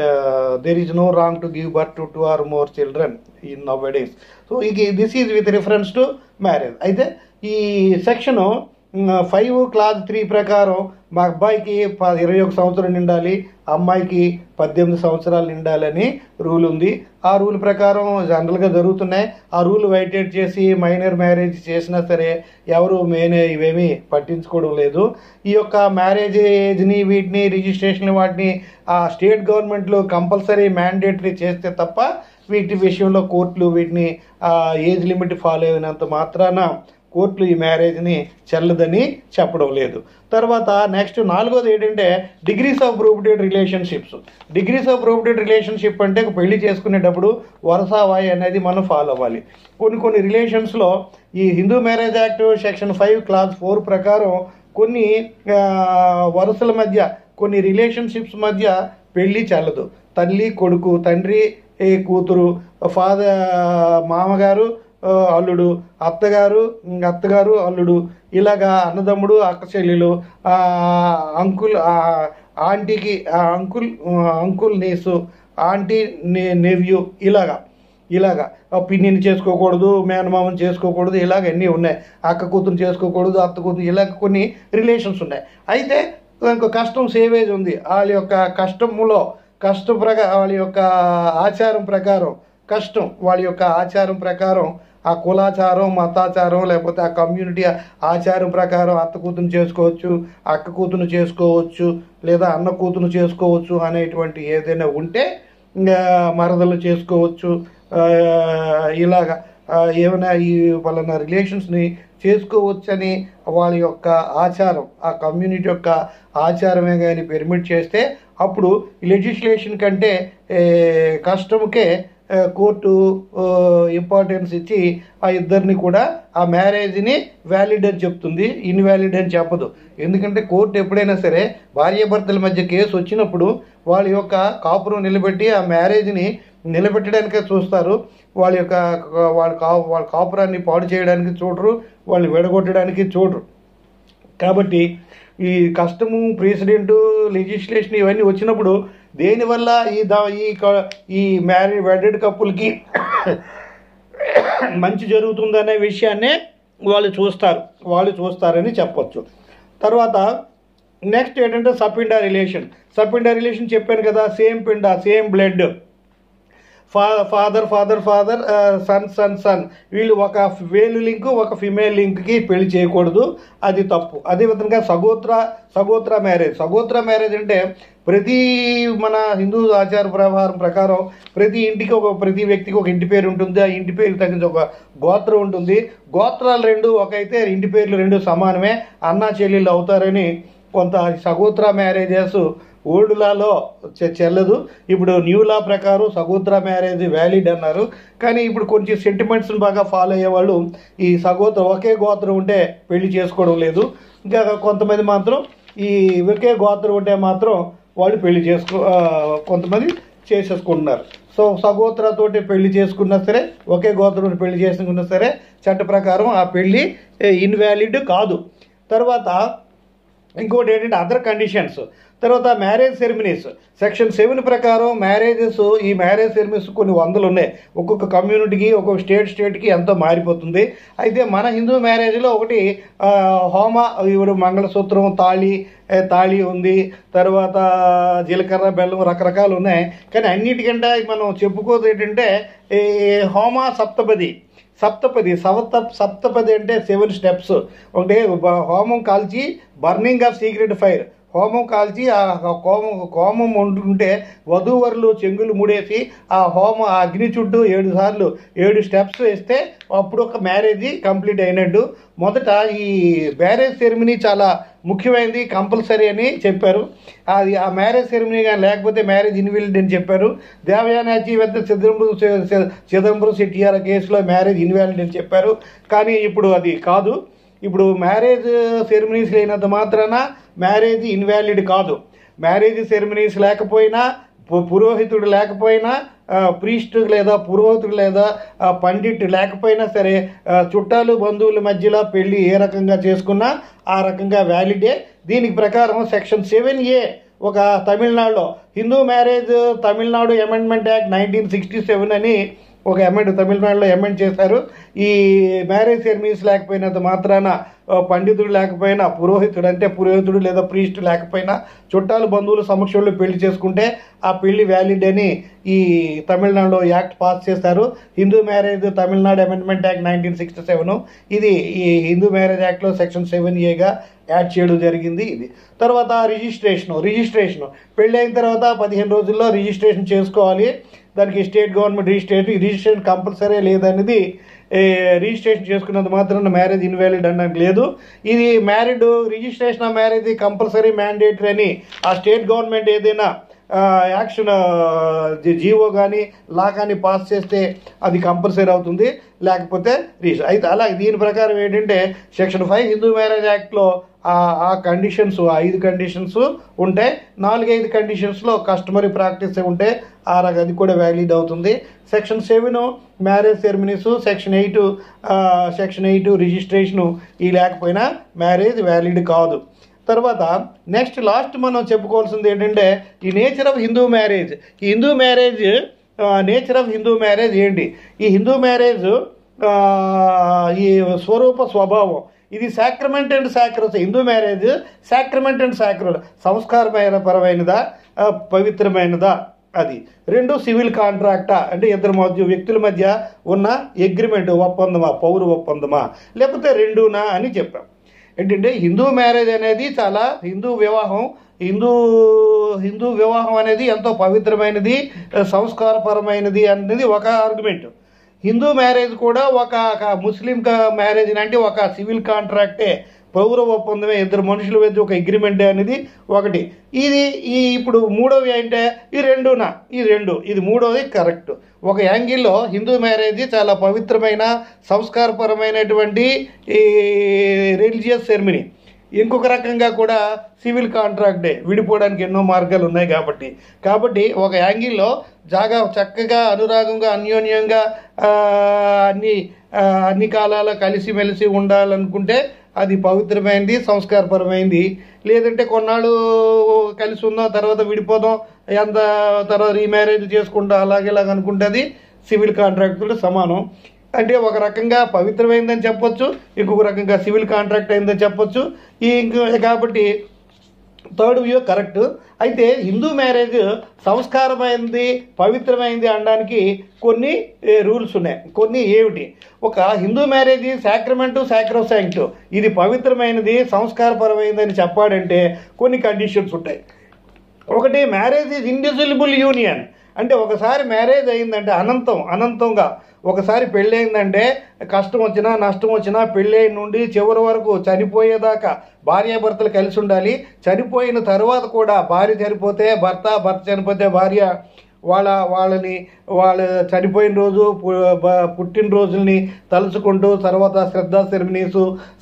there is no wrong to give birth to two or more children in now days so ఇది this is with reference to marriage అయితే ఈ సెక్షను ఫైవ్ క్లాస్ త్రీ ప్రకారం మా అబ్బాయికి ప- ఇరవై ఒక సంవత్సరం నిండాలి అమ్మాయికి పద్దెనిమిది సంవత్సరాలు నిండాలని రూల్ ఉంది ఆ రూల్ ప్రకారం జనరల్గా జరుగుతున్నాయి ఆ రూల్ వైటేట్ చేసి మైనర్ మ్యారేజ్ చేసినా సరే ఎవరు మెయిన్ ఇవేమీ పట్టించుకోవడం లేదు ఈ యొక్క మ్యారేజ్ ఏజ్ని వీటిని రిజిస్ట్రేషన్ వాటిని ఆ స్టేట్ గవర్నమెంట్లు కంపల్సరీ మ్యాండేటరీ చేస్తే తప్ప వీటి విషయంలో కోర్టులు వీటిని ఆ ఏజ్ లిమిట్ ఫాలో అయినంత మాత్రాన కోర్టులు ఈ మ్యారేజ్ని చెల్లదని చెప్పడం లేదు తర్వాత నెక్స్ట్ నాలుగోది ఏంటంటే degrees of prohibited relationships degrees of prohibited relationship అంటే ఒక పెళ్లి చేసుకునేటప్పుడు వరసావాయి అనేది మనం ఫాలో అవ్వాలి కొన్ని కొన్ని రిలేషన్స్లో ఈ Hindu marriage act section five clause four ప్రకారం కొన్ని ఆ, వరుసల మధ్య కొన్ని రిలేషన్షిప్స్ మధ్య పెళ్లి చెల్లదు తల్లి కొడుకు తండ్రి ఏ కూతురు ఫాదర్ మామగారు ఆ, అల్లుడు అత్తగారు ఉమ్, అత్తగారు అల్లుడు ఇలాగా అన్నదమ్ముడు అక్క చెల్లెలు ఆ, అంకుల్ ఆ, ఆంటీకి ఆ, అంకుల్ ఆ, అంకుల్ నీసు ఆంటీ నెవ్యూ ఇలాగా ఇలాగా ఆ పిన్నిని చేసుకోకూడదు మేనమామని చేసుకోకూడదు ఇలాగ అన్నీ ఉన్నాయి అక్క కూతురు చేసుకోకూడదు అత్త కూతురు ఇలాగ కొన్ని రిలేషన్స్ ఉన్నాయి అయితే ఇంకో కష్టం సేవేజ్ ఉంది వాళ్ళ యొక్క కష్టములో కష్టం ప్రకారం వాళ్ళ యొక్క ఆచారం ప్రకారం కష్టం వాళ్ళ యొక్క ఆచారం ప్రకారం ఆ కులాచారం మతాచారం లేకపోతే ఆ కమ్యూనిటీ ఆచారం ప్రకారం అత్త కూతురు చేసుకోవచ్చు అక్క కూతురు చేసుకోవచ్చు లేదా అన్న కూతురు చేసుకోవచ్చు అనేటువంటి ఏదైనా ఉంటే ఇంకా మరదలు చేసుకోవచ్చు ఆ, ఇలాగా ఆ, ఏమైనా ఈ పలానా రిలేషన్స్ని చేసుకోవచ్చని వాళ్ళ యొక్క ఆచారం ఆ కమ్యూనిటీ యొక్క ఆచారమే కానీ పెర్మిట్ చేస్తే అప్పుడు లెజిస్లేషన్ కంటే ఏ, కస్టమ్కే ఆ, కోర్టు ఇంపార్టెన్స్ ఇచ్చి ఆ ఇద్దరిని కూడా ఆ మ్యారేజ్ని వ్యాలిడ్ అని చెప్తుంది ఇన్వాలిడ్ అని చెప్పదు ఎందుకంటే కోర్టు ఎప్పుడైనా సరే భార్యాభర్తల మధ్య కేసు వచ్చినప్పుడు వాళ్ళ యొక్క కాపురం నిలబెట్టి ఆ మ్యారేజ్ని నిలబెట్టడానికే చూస్తారు వాళ్ళ యొక్క వాళ్ళ కా వాళ్ళ కాపురాన్ని పాడు చేయడానికి చూడరు వాళ్ళని విడగొట్టడానికి చూడరు కాబట్టి ఈ కష్టము ప్రెసిడెంట్ లెజిస్లేషన్ ఇవన్నీ వచ్చినప్పుడు దేనివల్ల ఈ దా ఈ క- ఈ మ్యారీ వెడెడ్ కప్పులకి మంచి జరుగుతుందనే విషయాన్నే వాళ్ళు చూస్తారు వాళ్ళు చూస్తారని చెప్పొచ్చు తర్వాత నెక్స్ట్ ఏంటంటే సపిండా రిలేషన్ సపిండా రిలేషన్ చెప్పాను కదా సేమ్ పిండా సేమ్ బ్లడ్ ఫా father father father son son son వీళ్ళు ఒక వేలు లింక్ ఒక ఫిమేల్ లింక్కి పెళ్లి చేయకూడదు అది తప్పు అదేవిధంగా సగోత్ర సగోత్ర మ్యారేజ్ సగోత్ర మ్యారేజ్ అంటే ప్రతి మన హిందూ ఆచార వ్యవహారం ప్రకారం ప్రతి ఇంటికి ఒక ప్రతి వ్యక్తికి ఒక ఇంటి పేరు ఉంటుంది ఆ ఇంటి పేరు తగ్గించి ఒక గోత్రం ఉంటుంది గోత్రాలు రెండు ఒక అయితే ఇంటి పేర్లు రెండు సమానమే అన్నా చెల్లెళ్ళు అవుతారని కొంత సగోత్ర మ్యారేజెస్ ఓల్డ్ లాలో చె- చెల్లదు ఇప్పుడు న్యూ లా ప్రకారం సగోత్ర మ్యారేజ్ వ్యాలిడ్ అన్నారు కానీ ఇప్పుడు కొంచెం సెంటిమెంట్స్ని బాగా ఫాలో అయ్యేవాళ్ళు ఈ సగోత్ర ఒకే గోత్రం ఉంటే పెళ్లి చేసుకోవడం లేదు ఇంకా కొంతమంది మాత్రం ఈ ఒకే గోత్రం ఉంటే మాత్రం వాళ్ళు పెళ్లి చేసుకో ఆ, కొంతమంది చేసేసుకుంటున్నారు సో సగోత్రతోటి పెళ్లి చేసుకున్నా సరే ఒకే గోత్రంతో పెళ్లి చేసుకున్నా సరే చట్ట ప్రకారం ఆ పెళ్లి ఇన్వాలిడ్ కాదు తర్వాత ఇంకోటి ఏంటంటే అదర్ కండిషన్స్ తర్వాత మ్యారేజ్ సెరమనీస్ సెక్షన్ సెవెన్ ప్రకారం మ్యారేజెస్ ఈ మ్యారేజ్ సెరమనీస్ కొన్ని వందలు ఉన్నాయి ఒక్కొక్క కమ్యూనిటీకి ఒక్కొక్క స్టేట్ స్టేట్కి ఎంతో మారిపోతుంది అయితే మన హిందూ మ్యారేజ్లో ఒకటి ఆ, హోమ ఇప్పుడు మంగళసూత్రం తాళి ఏ, తాళి ఉంది తర్వాత జీలకర్ర బెల్లం రకరకాలు ఉన్నాయి కానీ అన్నిటికంటే మనం చెప్పుకోదు ఏంటంటే ఈ హోమ సప్తపది సప్తపది సవత సప్తపది అంటే సెవెన్ స్టెప్స్ ఒకటి బ- హోమం కాల్చి బర్నింగ్ ఆఫ్ సీక్రెట్ ఫైర్ హోమం కాల్చి ఆ హోమం హోమం వండుకుంటే వధూవరులు చెంగులు ముడేసి ఆ హోమ ఆ అగ్ని చుట్టూ ఏడు సార్లు ఏడు స్టెప్స్ వేస్తే అప్పుడు ఒక మ్యారేజ్ కంప్లీట్ అయినట్టు మొదట ఈ మ్యారేజ్ సెరమనీ చాలా ముఖ్యమైనది కంపల్సరీ అని చెప్పారు అది ఆ మ్యారేజ్ సెరమనీ కానీ లేకపోతే మ్యారేజ్ ఇన్వాలిడ్ అని చెప్పారు దేవయానాచి వద్ద చిదంబరం చిదంబరం శెట్టియాల కేసులో మ్యారేజ్ ఇన్వాలిడ్ అని చెప్పారు కానీ ఇప్పుడు అది కాదు ఇప్పుడు మ్యారేజ్ సెరమనీస్ లేనంత మాత్రాన మ్యారేజ్ ఇన్వాలిడ్ కాదు మ్యారేజ్ సెరమనీస్ లేకపోయినా పు- పురోహితుడు లేకపోయినా ప్రీస్ట్ లేదా పురోహితుడు లేదా ఆ, పండిట్ లేకపోయినా సరే ఆ, చుట్టాలు బంధువుల మధ్యలో పెళ్లి ఏ రకంగా చేసుకున్నా ఆ రకంగా వ్యాలిడే దీనికి ప్రకారం సెక్షన్ సెవెన్ ఏ ఒక తమిళనాడులో Hindu marriage Tamil Nadu amendment act nineteen sixty seven అని ఒక అమెండ్ తమిళనాడులో అమెండ్ చేశారు ఈ మ్యారేజ్ సెరమనీస్ లేకపోయినంత మాత్రాన ఆ, పండితుడు లేకపోయినా పురోహితుడు అంటే పురోహితుడు లేదా ప్రీస్ట్ లేకపోయినా చుట్టాలు బంధువుల సమక్షంలో పెళ్లి చేసుకుంటే ఆ పెళ్లి వ్యాలిడ్ అని ఈ తమిళనాడులో యాక్ట్ పాస్ చేశారు Hindu marriage Tamil Nadu amendment act nineteen sixty seven ఇది ఈ హిందూ మ్యారేజ్ యాక్ట్లో సెక్షన్ సెవెన్ ఏగా యాడ్ చేయడం జరిగింది ఇది తర్వాత రిజిస్ట్రేషన్ రిజిస్ట్రేషన్ పెళ్ళి అయిన తర్వాత పదిహేను రోజుల్లో రిజిస్ట్రేషన్ చేసుకోవాలి దానికి state government registration registration compulsory లేదనేది ఏ, రిజిస్ట్రేషన్ చేసుకున్నంత మాత్రం మ్యారేజ్ ఇన్వాలిడ్ అన్నది లేదు ఇది married registration of marriage compulsory mandatory అని ఆ స్టేట్ గవర్నమెంట్ ఏదైనా ఆ, యాక్షన్ ఆ, జీ- జీవో కానీ లా కానీ పాస్ చేస్తే అది కంపల్సరీ అవుతుంది లేకపోతే రీజ్ అయితే అలా దీని ప్రకారం ఏంటంటే సెక్షన్ ఫైవ్ హిందూ మ్యారేజ్ యాక్ట్లో ఆ ఆ కండిషన్స్ ఆ ఐదు కండిషన్స్ ఉంటే నాలుగైదు కండిషన్స్లో కస్టమరీ ప్రాక్టీస్ ఉంటే ఆ రక అది కూడా వ్యాలిడ్ అవుతుంది section seven marriage ceremonies section eight section eight registration ఈ లేకపోయినా మ్యారేజ్ వ్యాలిడ్ కాదు తర్వాత నెక్స్ట్ లాస్ట్ మనం చెప్పుకోవాల్సింది ఏంటంటే ఈ నేచర్ ఆఫ్ హిందూ మ్యారేజ్ ఈ Hindu marriage nature of Hindu marriage ఏంటి ఈ హిందూ మ్యారేజ్ ఆ, ఈ స్వరూప స్వభావం ఇది sacrament and sacred Hindu marriage sacrament and sacral సంస్కారమైన పరమైనదా ఆ, పవిత్రమైనదా అది రెండు సివిల్ కాంట్రాక్టా అంటే ఇద్దరు మధ్య వ్యక్తుల మధ్య ఉన్న అగ్రిమెంట్ ఒప్పందమా పౌర ఒప్పందమా లేకపోతే రెండునా అని చెప్పాం ఏంటంటే హిందూ మ్యారేజ్ అనేది చాలా హిందూ వివాహం హిందూ హిందూ వివాహం అనేది ఎంతో పవిత్రమైనది సంస్కారపరమైనది అనేది ఒక ఆర్గ్యుమెంట్ హిందూ మ్యారేజ్ కూడా ఒక ఒక ముస్లిం క- మ్యారేజ్ అంటే ఒక సివిల్ కాంట్రాక్టే పౌర ఒప్పందమే ఇద్దరు మనుషుల మధ్య ఒక అగ్రిమెంట్ అనేది ఒకటి ఇది ఈ ఇప్పుడు మూడోవి అంటే ఈ రెండునా ఈ రెండు ఇది మూడోది కరెక్ట్ ఒక యాంగిల్లో హిందూ మ్యారేజ్ చాలా పవిత్రమైన సంస్కారపరమైనటువంటి ఈ రిలీజియస్ సెరమనీ ఇంకొక రకంగా కూడా సివిల్ కాంట్రాక్టే విడిపోవడానికి ఎన్నో మార్గాలు ఉన్నాయి కాబట్టి కాబట్టి ఒక యాంగిల్లో జాగా చక్కగా అనురాగంగా అన్యోన్యంగా ఆ, అన్ని ఆ, అన్ని కాలాల కలిసిమెలిసి ఉండాలనుకుంటే అది పవిత్రమైనది సంస్కారపరమైనది లేదంటే కొన్నాళ్ళు కలిసి ఉందాం తర్వాత విడిపోదాం ఎంత తర్వాత రీమ్యారేజ్ చేసుకుంటాం అలాగే ఇలాగ అనుకుంటే అది సివిల్ కాంట్రాక్ట్ కూడా సమానం అంటే ఒక రకంగా పవిత్రమైందని చెప్పొచ్చు ఇంకొక రకంగా సివిల్ కాంట్రాక్ట్ అయిందని చెప్పొచ్చు ఈ ఇంకో కాబట్టి థర్డ్ వ్యూ కరెక్ట్ అయితే హిందూ మ్యారేజ్ సంస్కారమైనది పవిత్రమైనది అనడానికి కొన్ని రూల్స్ ఉన్నాయి కొన్ని ఏమిటి ఒక హిందూ మ్యారేజ్ సాక్రమెంటు సాక్రోసాంక్ట్ ఇది పవిత్రమైనది సంస్కారపరమైనది అని చెప్పాడంటే కొన్ని కండిషన్స్ ఉంటాయి ఒకటి మ్యారేజ్ ఈజ్ ఇండివిజిబుల్ యూనియన్ అంటే ఒకసారి మ్యారేజ్ అయిందంటే అనంతం అనంతంగా ఒకసారి పెళ్ళి అయిందంటే కష్టం వచ్చినా నష్టం వచ్చినా పెళ్ళైన నుండి చివరి వరకు చనిపోయేదాకా భార్యాభర్తలు కలిసి ఉండాలి చనిపోయిన తర్వాత కూడా భార్య చనిపోతే భర్త భర్త చనిపోతే భార్య వాళ్ళ వాళ్ళని వాళ్ళ చనిపోయిన రోజు పు- బ- పుట్టినరోజుల్ని తలుచుకుంటూ తర్వాత శ్రద్ధా సెరమనీస్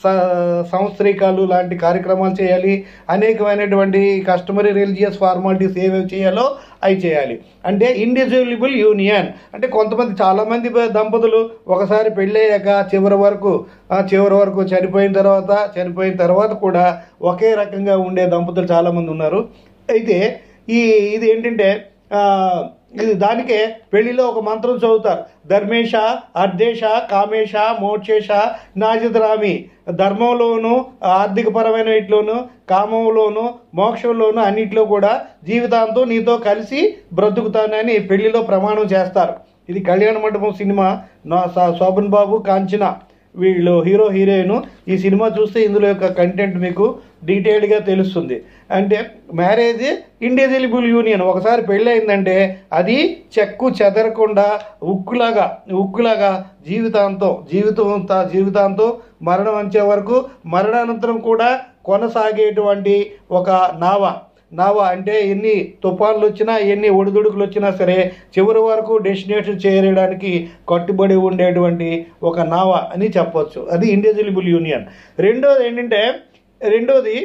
సంవత్సరికాలు లాంటి కార్యక్రమాలు చేయాలి అనేకమైనటువంటి కస్టమరీ రిలీజియస్ ఫార్మాలిటీస్ ఏవేవి చేయాలో అవి చేయాలి అంటే ఇండివిజువలబుల్ యూనియన్ అంటే కొంతమంది చాలామంది బ- దంపతులు ఒకసారి పెళ్ళయ్యాక చివరి వరకు ఆ చివరి వరకు చనిపోయిన తర్వాత చనిపోయిన తర్వాత కూడా ఒకే రకంగా ఉండే దంపతులు చాలామంది ఉన్నారు అయితే ఈ ఇది ఏంటంటే ఆ, ఇది దానికే పెళ్లిలో ఒక మంత్రం చదువుతారు ధర్మేశ అర్ధేశ కామేశ మోక్షేశ నాజిద్రామి ధర్మంలోను ఆర్థికపరమైన వీటిలోను కామంలోను మోక్షంలోను అన్నిట్లో కూడా జీవితాంతం నీతో కలిసి బ్రతుకుతానని పెళ్లిలో ప్రమాణం చేస్తారు ఇది కళ్యాణ మండపం సినిమా నా స- శోభన్ బాబు కాంచన వీళ్ళు హీరో హీరోయిన్ ఈ సినిమా చూస్తే ఇందులో యొక్క కంటెంట్ మీకు డీటెయిల్డ్గా తెలుస్తుంది అంటే మ్యారేజ్ ఇండివిజువల్ యూనియన్ ఒకసారి పెళ్ళయిందంటే అది చెక్కు చెదరకుండా ఉక్కులాగా ఉక్కులాగా జీవితాంతం జీవితం అంతా జీవితాంతం మరణం వచ్చే వరకు మరణానంతరం కూడా కొనసాగేటువంటి ఒక నావ నావ అంటే ఎన్ని తుఫాన్లు వచ్చినా ఎన్ని ఒడిదుడుకులు వచ్చినా సరే చివరి వరకు డెస్టినేషన్ చేరడానికి కట్టుబడి ఉండేటువంటి ఒక నావ అని చెప్పొచ్చు అది ఇండివిజువల్ యూనియన్ రెండోది ఏంటంటే రెండోది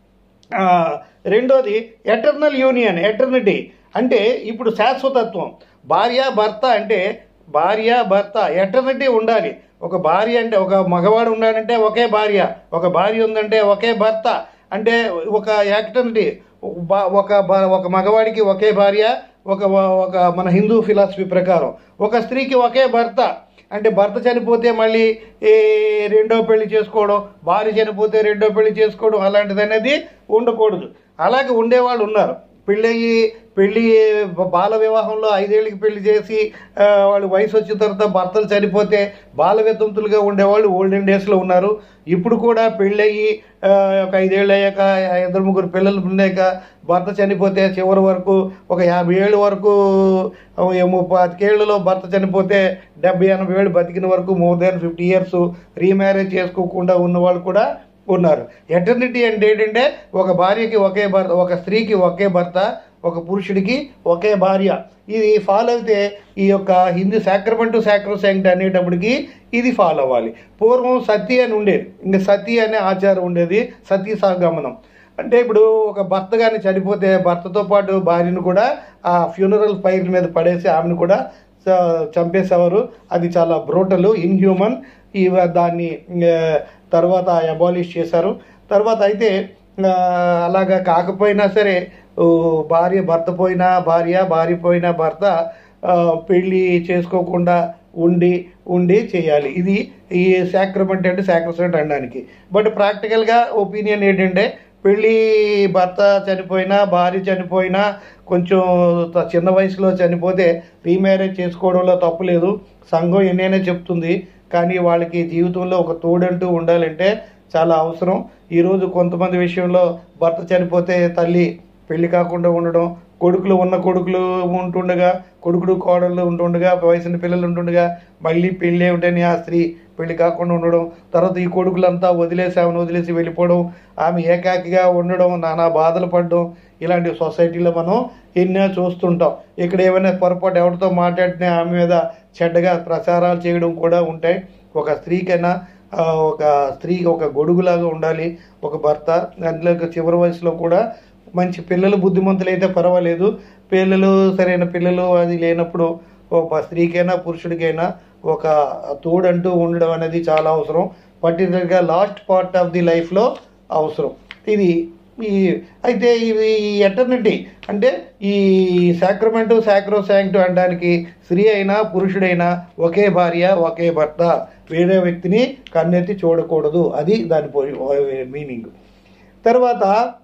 ఆ, రెండోది ఎటర్నల్ యూనియన్ ఎటర్నిటీ అంటే ఇప్పుడు శాశ్వతత్వం భార్య భర్త అంటే భార్య భర్త ఎటర్నిటీ ఉండాలి ఒక భార్య అంటే ఒక మగవాడు ఉన్నాడంటే ఒకే భార్య ఒక భార్య ఉందంటే ఒకే భర్త అంటే ఒక యాక్టర్నిటీ ఒక భ- ఒక మగవాడికి ఒకే భార్య ఒక ఒక మన హిందూ ఫిలాసఫీ ప్రకారం ఒక స్త్రీకి ఒకే భర్త అంటే భర్త చనిపోతే మళ్ళీ ఏ రెండో పెళ్లి చేసుకోవడం భార్య చనిపోతే రెండో పెళ్లి చేసుకోవడం అలాంటిది అనేది ఉండకూడదు అలాగే ఉండేవాళ్ళు ఉన్నారు పెళ్ళయి పెళ్ళి బాల వివాహంలో ఐదేళ్ళకి పెళ్లి చేసి ఆ, వాళ్ళు వయసు వచ్చిన తర్వాత భర్తలు చనిపోతే బాల వితంతులుగా ఉండేవాళ్ళు ఓల్డెన్ డేస్లో ఉన్నారు ఇప్పుడు కూడా పెళ్ళయి ఆ, ఒక ఐదేళ్ళు అయ్యాక ఇద్దరు ముగ్గురు పిల్లలు ఉన్నాక భర్త చనిపోతే చివరి వరకు ఒక యాభై ఏళ్ళ వరకు ముప్పతికేళ్లలో భర్త చనిపోతే డెబ్బై ఎనభై ఏళ్ళు బతికిన వరకు more than fifty years remarriage చేసుకోకుండా ఉన్న వాళ్ళు కూడా ఉన్నారు ఎటర్నిటీ అంటే ఏంటంటే ఒక భార్యకి ఒకే భర్త ఒక స్త్రీకి ఒకే భర్త ఒక పురుషుడికి ఒకే భార్య ఇది ఫాలో అయితే ఈ యొక్క హిందీ సాక్రమెంటు సాక్రోసాంక్ట్ అనేటప్పటికి ఇది ఫాలో అవ్వాలి పూర్వం సతీ అని ఉండేది ఇంకా సతీ అనే ఆచారం ఉండేది సతీ సాగమనం అంటే ఇప్పుడు ఒక భర్త కానీ చనిపోతే భర్తతో పాటు భార్యను కూడా ఆ ఫ్యూనరల్ ఫైర్ మీద పడేసి ఆమెను కూడా చ- చంపేసేవారు అది చాలా బ్రోటల్ ఇన్హ్యూమన్ ఈ దాన్ని ఆ, తర్వాత అబాలిష్ చేశారు తర్వాత అయితే ఆ, అలాగా కాకపోయినా సరే ఓ, భార్య భర్త పోయినా భార్య భార్య పోయినా భర్త ఆ, పెళ్లి చేసుకోకుండా ఉండి ఉండి చేయాలి ఇది ఈ సాక్రమెంట్ అంటే సాక్రమెంట్ అనడానికి బట్ ప్రాక్టికల్గా ఒపీనియన్ ఏంటంటే పెళ్ళి భర్త చనిపోయినా భార్య చనిపోయినా కొంచెం త- చిన్న వయసులో చనిపోతే రీమ్యారేజ్ చేసుకోవడంలో తప్పు లేదు సంఘం ఎన్నైనా చెప్తుంది కానీ వాళ్ళకి జీవితంలో ఒక తోడంటూ ఉండాలంటే చాలా అవసరం ఈరోజు కొంతమంది విషయంలో భర్త చనిపోతే తల్లి పెళ్లి కాకుండా ఉండడం కొడుకులు ఉన్న కొడుకులు ఉంటుండగా కొడుకుడు కోడళ్ళు ఉంటుండగా వయసున్న పిల్లలు ఉంటుండగా మళ్ళీ పెళ్ళి ఏమిటని ఆ స్త్రీ పెళ్లి కాకుండా ఉండడం తర్వాత ఈ కొడుకులంతా వదిలేసి ఆమెను వదిలేసి వెళ్ళిపోవడం ఆమె ఏకాకిగా ఉండడం నానా బాధలు పడడం ఇలాంటి సొసైటీలో మనం ఎన్నో చూస్తుంటాం ఇక్కడ ఏమైనా పొరపాటు ఎవరితో మాట్లాడినా ఆమె మీద చెడ్డగా ప్రచారాలు చేయడం కూడా ఉంటాయి ఒక స్త్రీకైనా ఆ, ఒక స్త్రీకి ఒక గొడుగులాగా ఉండాలి ఒక భర్త అందులో చివరి వయసులో కూడా మంచి పిల్లలు బుద్ధిమంతులు అయితే పర్వాలేదు పిల్లలు సరైన పిల్లలు అది లేనప్పుడు ఒక స్త్రీకైనా పురుషుడికైనా ఒక తోడంటూ ఉండడం అనేది చాలా అవసరం పర్టికులర్గా లాస్ట్ పార్ట్ ఆఫ్ ది లైఫ్లో అవసరం ఇది ఈ అయితే ఇవి ఎటర్నిటీ అంటే ఈ సాక్రమెంటు సాక్రో శాంక్టు అనడానికి స్త్రీ అయినా పురుషుడైనా ఒకే భార్య ఒకే భర్త వేరే వ్యక్తిని కన్నెత్తి చూడకూడదు అది దాని మీనింగ్ తర్వాత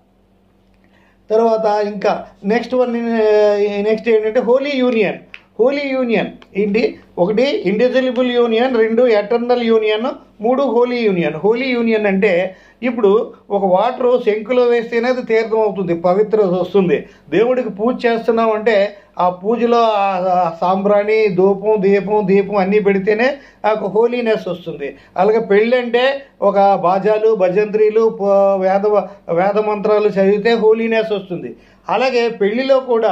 తర్వాత ఇంకా నెక్స్ట్ వన్ నెక్స్ట్ ఏంటంటే హోలీ యూనియన్ హోలీ యూనియన్ ఏంటి ఒకటి ఇండివిజువలబుల్ యూనియన్ రెండు ఎటర్నల్ యూనియన్ మూడు హోలీ యూనియన్ హోలీ యూనియన్ అంటే ఇప్పుడు ఒక వాటర్ శంకులో వేస్తేనే అది తీర్థం అవుతుంది పవిత్రత వస్తుంది దేవుడికి పూజ చేస్తున్నాం అంటే ఆ పూజలో ఆ ఆ సాంబ్రాణి ధూపం దీపం దీపం అన్నీ పెడితేనే ఆ హోలీనెస్ వస్తుంది అలాగే పెళ్ళి అంటే ఒక బాజాలు భజంత్రీలు ప- వేద వేద మంత్రాలు చదివితే హోలీనెస్ వస్తుంది అలాగే పెళ్లిలో కూడా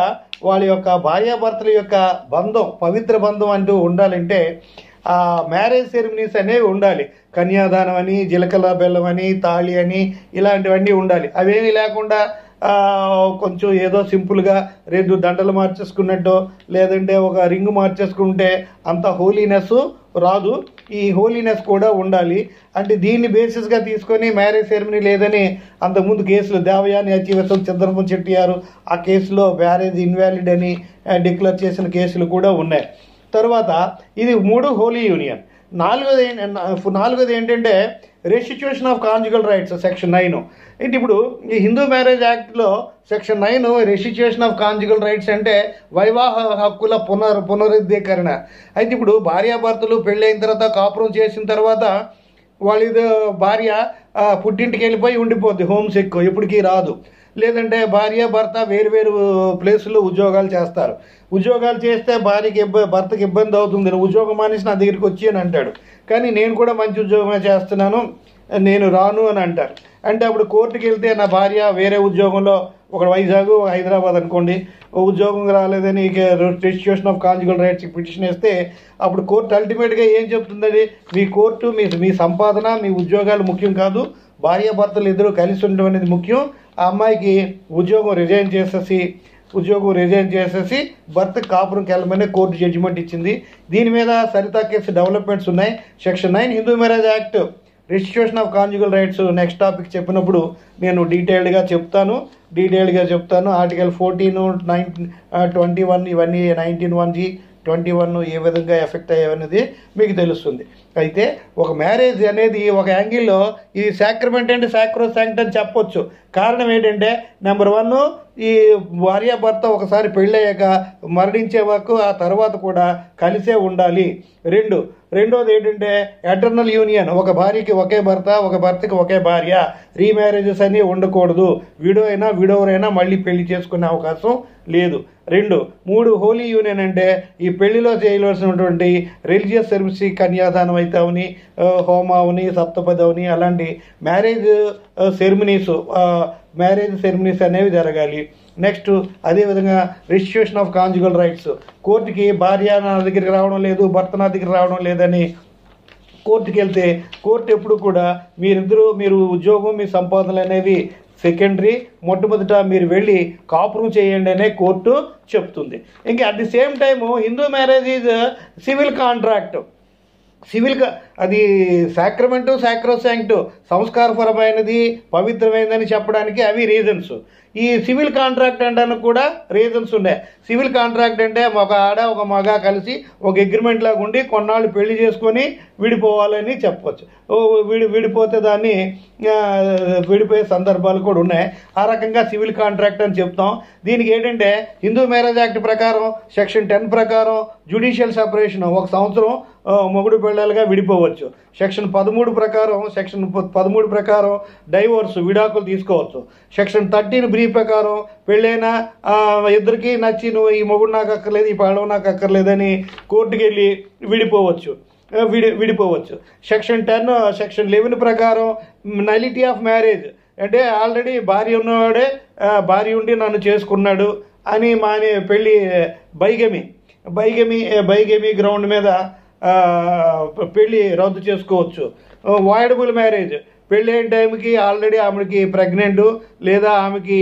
వాళ్ళ యొక్క భార్యాభర్తల యొక్క బంధం పవిత్ర బంధం అంటూ ఉండాలంటే ఆ మ్యారేజ్ సెరమనీస్ అనేవి ఉండాలి కన్యాదానం అని జీలకర్ర బెల్లం అని తాళి అని ఇలాంటివన్నీ ఉండాలి అవేమీ లేకుండా ఆ, కొంచెం ఏదో సింపుల్గా రెండు దండలు మార్చేసుకున్నట్టు లేదంటే ఒక రింగ్ మార్చేసుకుంటే అంత హోలీనెస్ రాదు ఈ హోలీనెస్ కూడా ఉండాలి అంటే దీన్ని బేసిస్గా తీసుకొని మ్యారేజ్ సెరమనీ లేదని అంతకుముందు కేసులు దేవయాని అచ్చివేశం చంద్రబాబు చెట్టియారు ఆ కేసులో మ్యారేజ్ ఇన్వాలిడ్ అని డిక్లేర్ చేసిన కేసులు కూడా ఉన్నాయి తర్వాత ఇది మూడు హోలీ యూనియన్ నాలుగోది ఏం- నాలుగోది ఏంటంటే restitution of conjugal rights section nine ఏంటి ఇప్పుడు ఈ హిందూ మ్యారేజ్ యాక్ట్లో section nine restitution of conjugal rights అంటే వైవాహ హక్కుల పునర్ పునరుద్ధీకరణ అయితే ఇప్పుడు భార్యాభర్తలు పెళ్ళైన తర్వాత కాపురం చేసిన తర్వాత వాళ్ళ ఇది భార్య ఆ, పుట్టింటికి వెళ్ళిపోయి ఉండిపోద్ది హోమ్ సిక్ ఎప్పటికీ రాదు లేదంటే భార్య భర్త వేరు వేరు ప్లేసుల్లో ఉద్యోగాలు చేస్తారు ఉద్యోగాలు చేస్తే భార్యకి ఇబ్బంది భర్తకి ఇబ్బంది అవుతుంది "నువ్వు ఉద్యోగం మానేసి నా దగ్గరికి వచ్చి అని అంటాడు కానీ నేను కూడా మంచి ఉద్యోగమే చేస్తున్నాను నేను రాను అని అంటారు అంటే అప్పుడు కోర్టుకి వెళ్తే నా భార్య వేరే ఉద్యోగంలో ఒక వైజాగ్ ఒక హైదరాబాద్ అనుకోండి ఓ ఉద్యోగం రాలేదని registration of conjugal rights petition వేస్తే అప్పుడు కోర్టు అల్టిమేట్గా ఏం చెప్తుందండి మీ కోర్టు మీ మీ సంపాదన మీ ఉద్యోగాలు ముఖ్యం కాదు భార్యాభర్తలు ఇద్దరు కలిసి ఉండడం అనేది ముఖ్యం ఆ అమ్మాయికి ఉద్యోగం రిజైన్ చేసేసి ఉద్యోగం రిజైన్ చేసేసి భర్త కాపురంకి వెళ్ళమని కోర్టు జడ్జిమెంట్ ఇచ్చింది దీని మీద సరితా కేసు డెవలప్మెంట్స్ ఉన్నాయి section nine Hindu marriage act registration of conjugal rights next topic చెప్పినప్పుడు నేను డీటెయిల్డ్గా చెప్తాను డీటెయిల్డ్గా చెప్తాను article fourteen nineteen twenty one ఇవన్నీ nineteen one G twenty one ఏ విధంగా ఎఫెక్ట్ అయ్యాయనేది మీకు తెలుస్తుంది అయితే ఒక మ్యారేజ్ అనేది ఒక యాంగిల్లో ఇది సాక్రమెంట్ అంటే సాక్రో శాంక్ట్ అని చెప్పొచ్చు కారణం ఏంటంటే నెంబర్ వన్ ఈ భార్యాభర్త ఒకసారి పెళ్ళయ్యాక మరణించే వరకు ఆ తర్వాత కూడా కలిసే ఉండాలి రెండు రెండోది ఏంటంటే ఎటర్నల్ యూనియన్ ఒక భార్యకి ఒకే భర్త ఒక భర్తకి ఒకే భార్య రీమ్యారేజెస్ అని ఉండకూడదు విడో అయినా విడోవర్ అయినా మళ్ళీ పెళ్లి చేసుకునే అవకాశం లేదు రెండు మూడు హోలీ యూనియన్ అంటే ఈ పెళ్లిలో చేయవలసినటువంటి రిలీజియస్ సర్వీస్ కన్యాదానం అయితే అవని ఆ, హోమ అవని సప్తపది అవని అలాంటి మ్యారేజ్ సెరమనీస్ మ్యారేజ్ సెరమనీస్ అనేవి జరగాలి నెక్స్ట్ అదేవిధంగా రిజిస్ట్రేషన్ ఆఫ్ కాంజుగల్ రైట్స్ కోర్టుకి భార్య నా దగ్గరికి రావడం లేదు భర్త నా దగ్గరికి రావడం లేదని కోర్టుకి వెళ్తే కోర్టు ఎప్పుడు కూడా మీరిద్దరూ మీరు ఉద్యోగం మీ సంపాదనలు అనేవి సెకండరీ మొట్టమొదట మీరు వెళ్ళి కాపురం చేయండి అనే కోర్టు చెప్తుంది ఇంకా at the same time Hindu marriage is civil contract civil గా- అది సాక్రమెంటు సాక్రోసాంక్టు సంస్కారపరమైనది పవిత్రమైనదని చెప్పడానికి అవి రీజన్స్ ఈ సివిల్ కాంట్రాక్ట్ అంటానికి కూడా రీజన్స్ ఉన్నాయి సివిల్ కాంట్రాక్ట్ అంటే ఒక ఆడ ఒక మగ కలిసి ఒక అగ్రిమెంట్ లాగా ఉండి కొన్నాళ్ళు పెళ్లి చేసుకొని విడిపోవాలని చెప్పవచ్చు ఓ విడి విడిపోతే దాన్ని ఆ, విడిపోయే సందర్భాలు కూడా ఉన్నాయి ఆ రకంగా సివిల్ కాంట్రాక్ట్ అని చెప్తాం దీనికి ఏంటంటే హిందూ మ్యారేజ్ యాక్ట్ ప్రకారం సెక్షన్ టెన్ ప్రకారం జ్యుడిషియల్ సెపరేషన్ ఒక సంవత్సరం ఆ, మొగుడు పెళ్ళాలుగా విడిపోవచ్చు సెక్షన్ పదమూడు ప్రకారం సెక్షన్ ప- పదమూడు ప్రకారం డైవోర్స్ విడాకులు తీసుకోవచ్చు సెక్షన్ థర్టీన్ బ్రీ ప్రకారం పెళ్ళైన ఆ, ఇద్దరికి నచ్చి నువ్వు ఈ మొగుడు నాకు అక్కర్లేదు ఈ పడవ నాకు అక్కర్లేదని కోర్టుకి వెళ్ళి విడిపోవచ్చు ఆ, విడి విడిపోవచ్చు సెక్షన్ టెన్ సెక్షన్ లెవెన్ ప్రకారం నలిటీ ఆఫ్ మ్యారేజ్ అంటే ఆల్రెడీ భార్య ఉన్నవాడే ఆ, భార్య ఉండి నన్ను చేసుకున్నాడు అని మాని పెళ్ళి బైగమి బైగమి బైగమి గ్రౌండ్ మీద ఆ, పెళ్ళి రద్దు చేసుకోవచ్చు వాయిడబుల్ మ్యారేజ్ పెళ్ళి అయిన టైంకి ఆల్రెడీ ఆమెకి ప్రెగ్నెంట్ లేదా ఆమెకి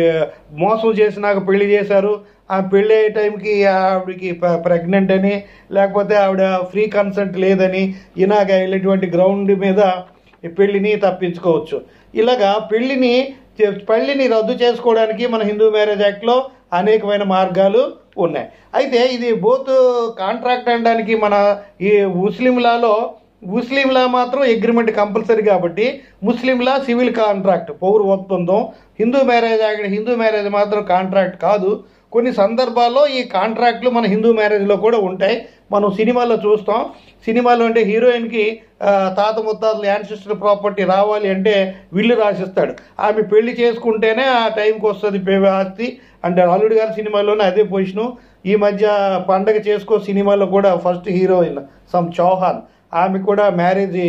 మోసం చేసి నాకు పెళ్లి చేశారు ఆ పెళ్ళి అయ్యే టైంకి ఆవిడకి ప్రెగ్నెంట్ అని లేకపోతే ఆవిడ ఫ్రీ కన్సెంట్ లేదని ఇలాగ ఇలాంటి గ్రౌండ్ మీద ఈ పెళ్లిని తప్పించుకోవచ్చు ఇలాగా పెళ్లిని పెళ్లిని రద్దు చేసుకోవడానికి మన హిందూ మ్యారేజ్ యాక్ట్లో అనేకమైన మార్గాలు ఉన్నాయి అయితే ఇది బోత్ కాంట్రాక్ట్ అనడానికి మన ఈ ముస్లింలాలో ముస్లింలా మాత్రం అగ్రిమెంట్ కంపల్సరీ కాబట్టి ముస్లింలా సివిల్ కాంట్రాక్ట్ పౌర ఒప్పందం Hindu marriage act Hindu marriage మాత్రం కాంట్రాక్ట్ కాదు కొన్ని సందర్భాల్లో ఈ కాంట్రాక్ట్లు మన హిందూ మ్యారేజ్లో కూడా ఉంటాయి మనం సినిమాలో చూస్తాం సినిమాలో అంటే హీరోయిన్కి ఆ, తాత ముత్తాతలు యాన్సిస్టర్ ప్రాపర్టీ రావాలి అంటే విల్లు రాసిస్తాడు ఆమె పెళ్లి చేసుకుంటేనే ఆ టైంకి వస్తుంది పే- ఆస్తి అంటే అల్లుడు గారి సినిమాలోనే అదే పొజిషను ఈ మధ్య పండగ చేసుకో సినిమాలో కూడా ఫస్ట్ హీరోయిన్ సమ్ చౌహాన్ ఆమె కూడా మ్యారేజ్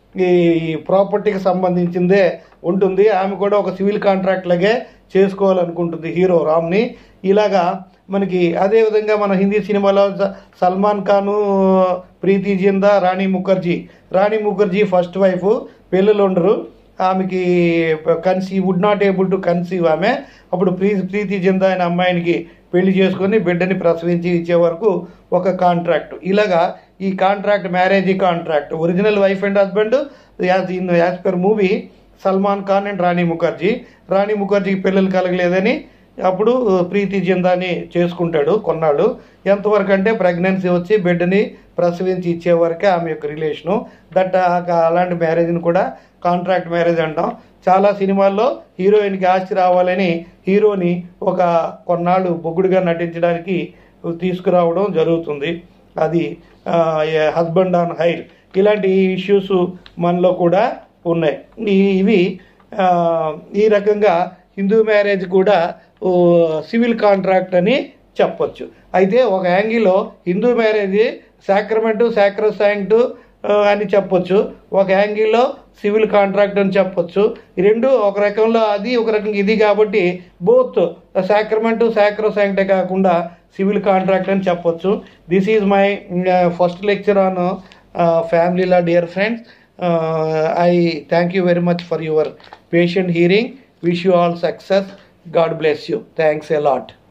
ఈ ప్రాపర్టీకి సంబంధించిందే ఉంటుంది ఆమె కూడా ఒక సివిల్ కాంట్రాక్ట్ లాగే చేసుకోవాలనుకుంటుంది హీరో రామ్ని ఇలాగా మనకి అదే విధంగా మన హిందీ సినిమాలో స- సల్మాన్ ఖాను ప్రీతి జిందా రాణి ముఖర్జీ రాణి ముఖర్జీ ఫస్ట్ వైఫ్ పిల్లలు ఉండరు ఆమెకి conceive would not able to conceive ఆమె అప్పుడు ప్రీ ప్రీతి జిందా అనే అమ్మాయినికి పెళ్లి చేసుకొని బిడ్డని ప్రసవించి ఇచ్చే వరకు ఒక కాంట్రాక్ట్ ఇలాగా ఈ contract marriage contract original wife and husband as in as per movie Salman Khan and Rani Mukerji రాణి ముఖర్జీకి పిల్లలు కలగలేదని అప్పుడు ప్రీతి జిందాని చేసుకుంటాడు కొన్నాళ్ళు ఎంతవరకు అంటే ప్రెగ్నెన్సీ వచ్చి బిడ్డని ప్రసవించి ఇచ్చే వరకే ఆమె యొక్క రిలేషను దట్ అలాంటి మ్యారేజ్ని కూడా కాంట్రాక్ట్ మ్యారేజ్ అంటాం చాలా సినిమాల్లో హీరోయిన్కి ఆస్తి రావాలని హీరోని ఒక కొన్నాళ్ళు బొగ్గుడుగా నటించడానికి తీసుకురావడం జరుగుతుంది అది హస్బెండ్ ఆన్ హైర్ ఇలాంటి ఇష్యూస్ మనలో కూడా ఉన్నాయి ఈ- ఇవి ఆ, ఈ రకంగా హిందూ మ్యారేజ్ కూడా ఓ, సివిల్ కాంట్రాక్ట్ అని చెప్పొచ్చు అయితే ఒక యాంగిల్లో హిందూ మ్యారేజ్ సాక్రమెంటు సాక్రోసాంక్టు అని చెప్పొచ్చు ఒక యాంగిల్లో సివిల్ కాంట్రాక్ట్ అని చెప్పొచ్చు ఈ రెండు ఒక రకంలో అది ఒక రకంగా ఇది కాబట్టి బోత్ సాక్రమెంటు సాక్రోసాంక్టే కాకుండా సివిల్ కాంట్రాక్ట్ అని చెప్పొచ్చు this is my first lecture on family law dear friends I thank you very much for your patient hearing wish you all success God bless you thanks a lot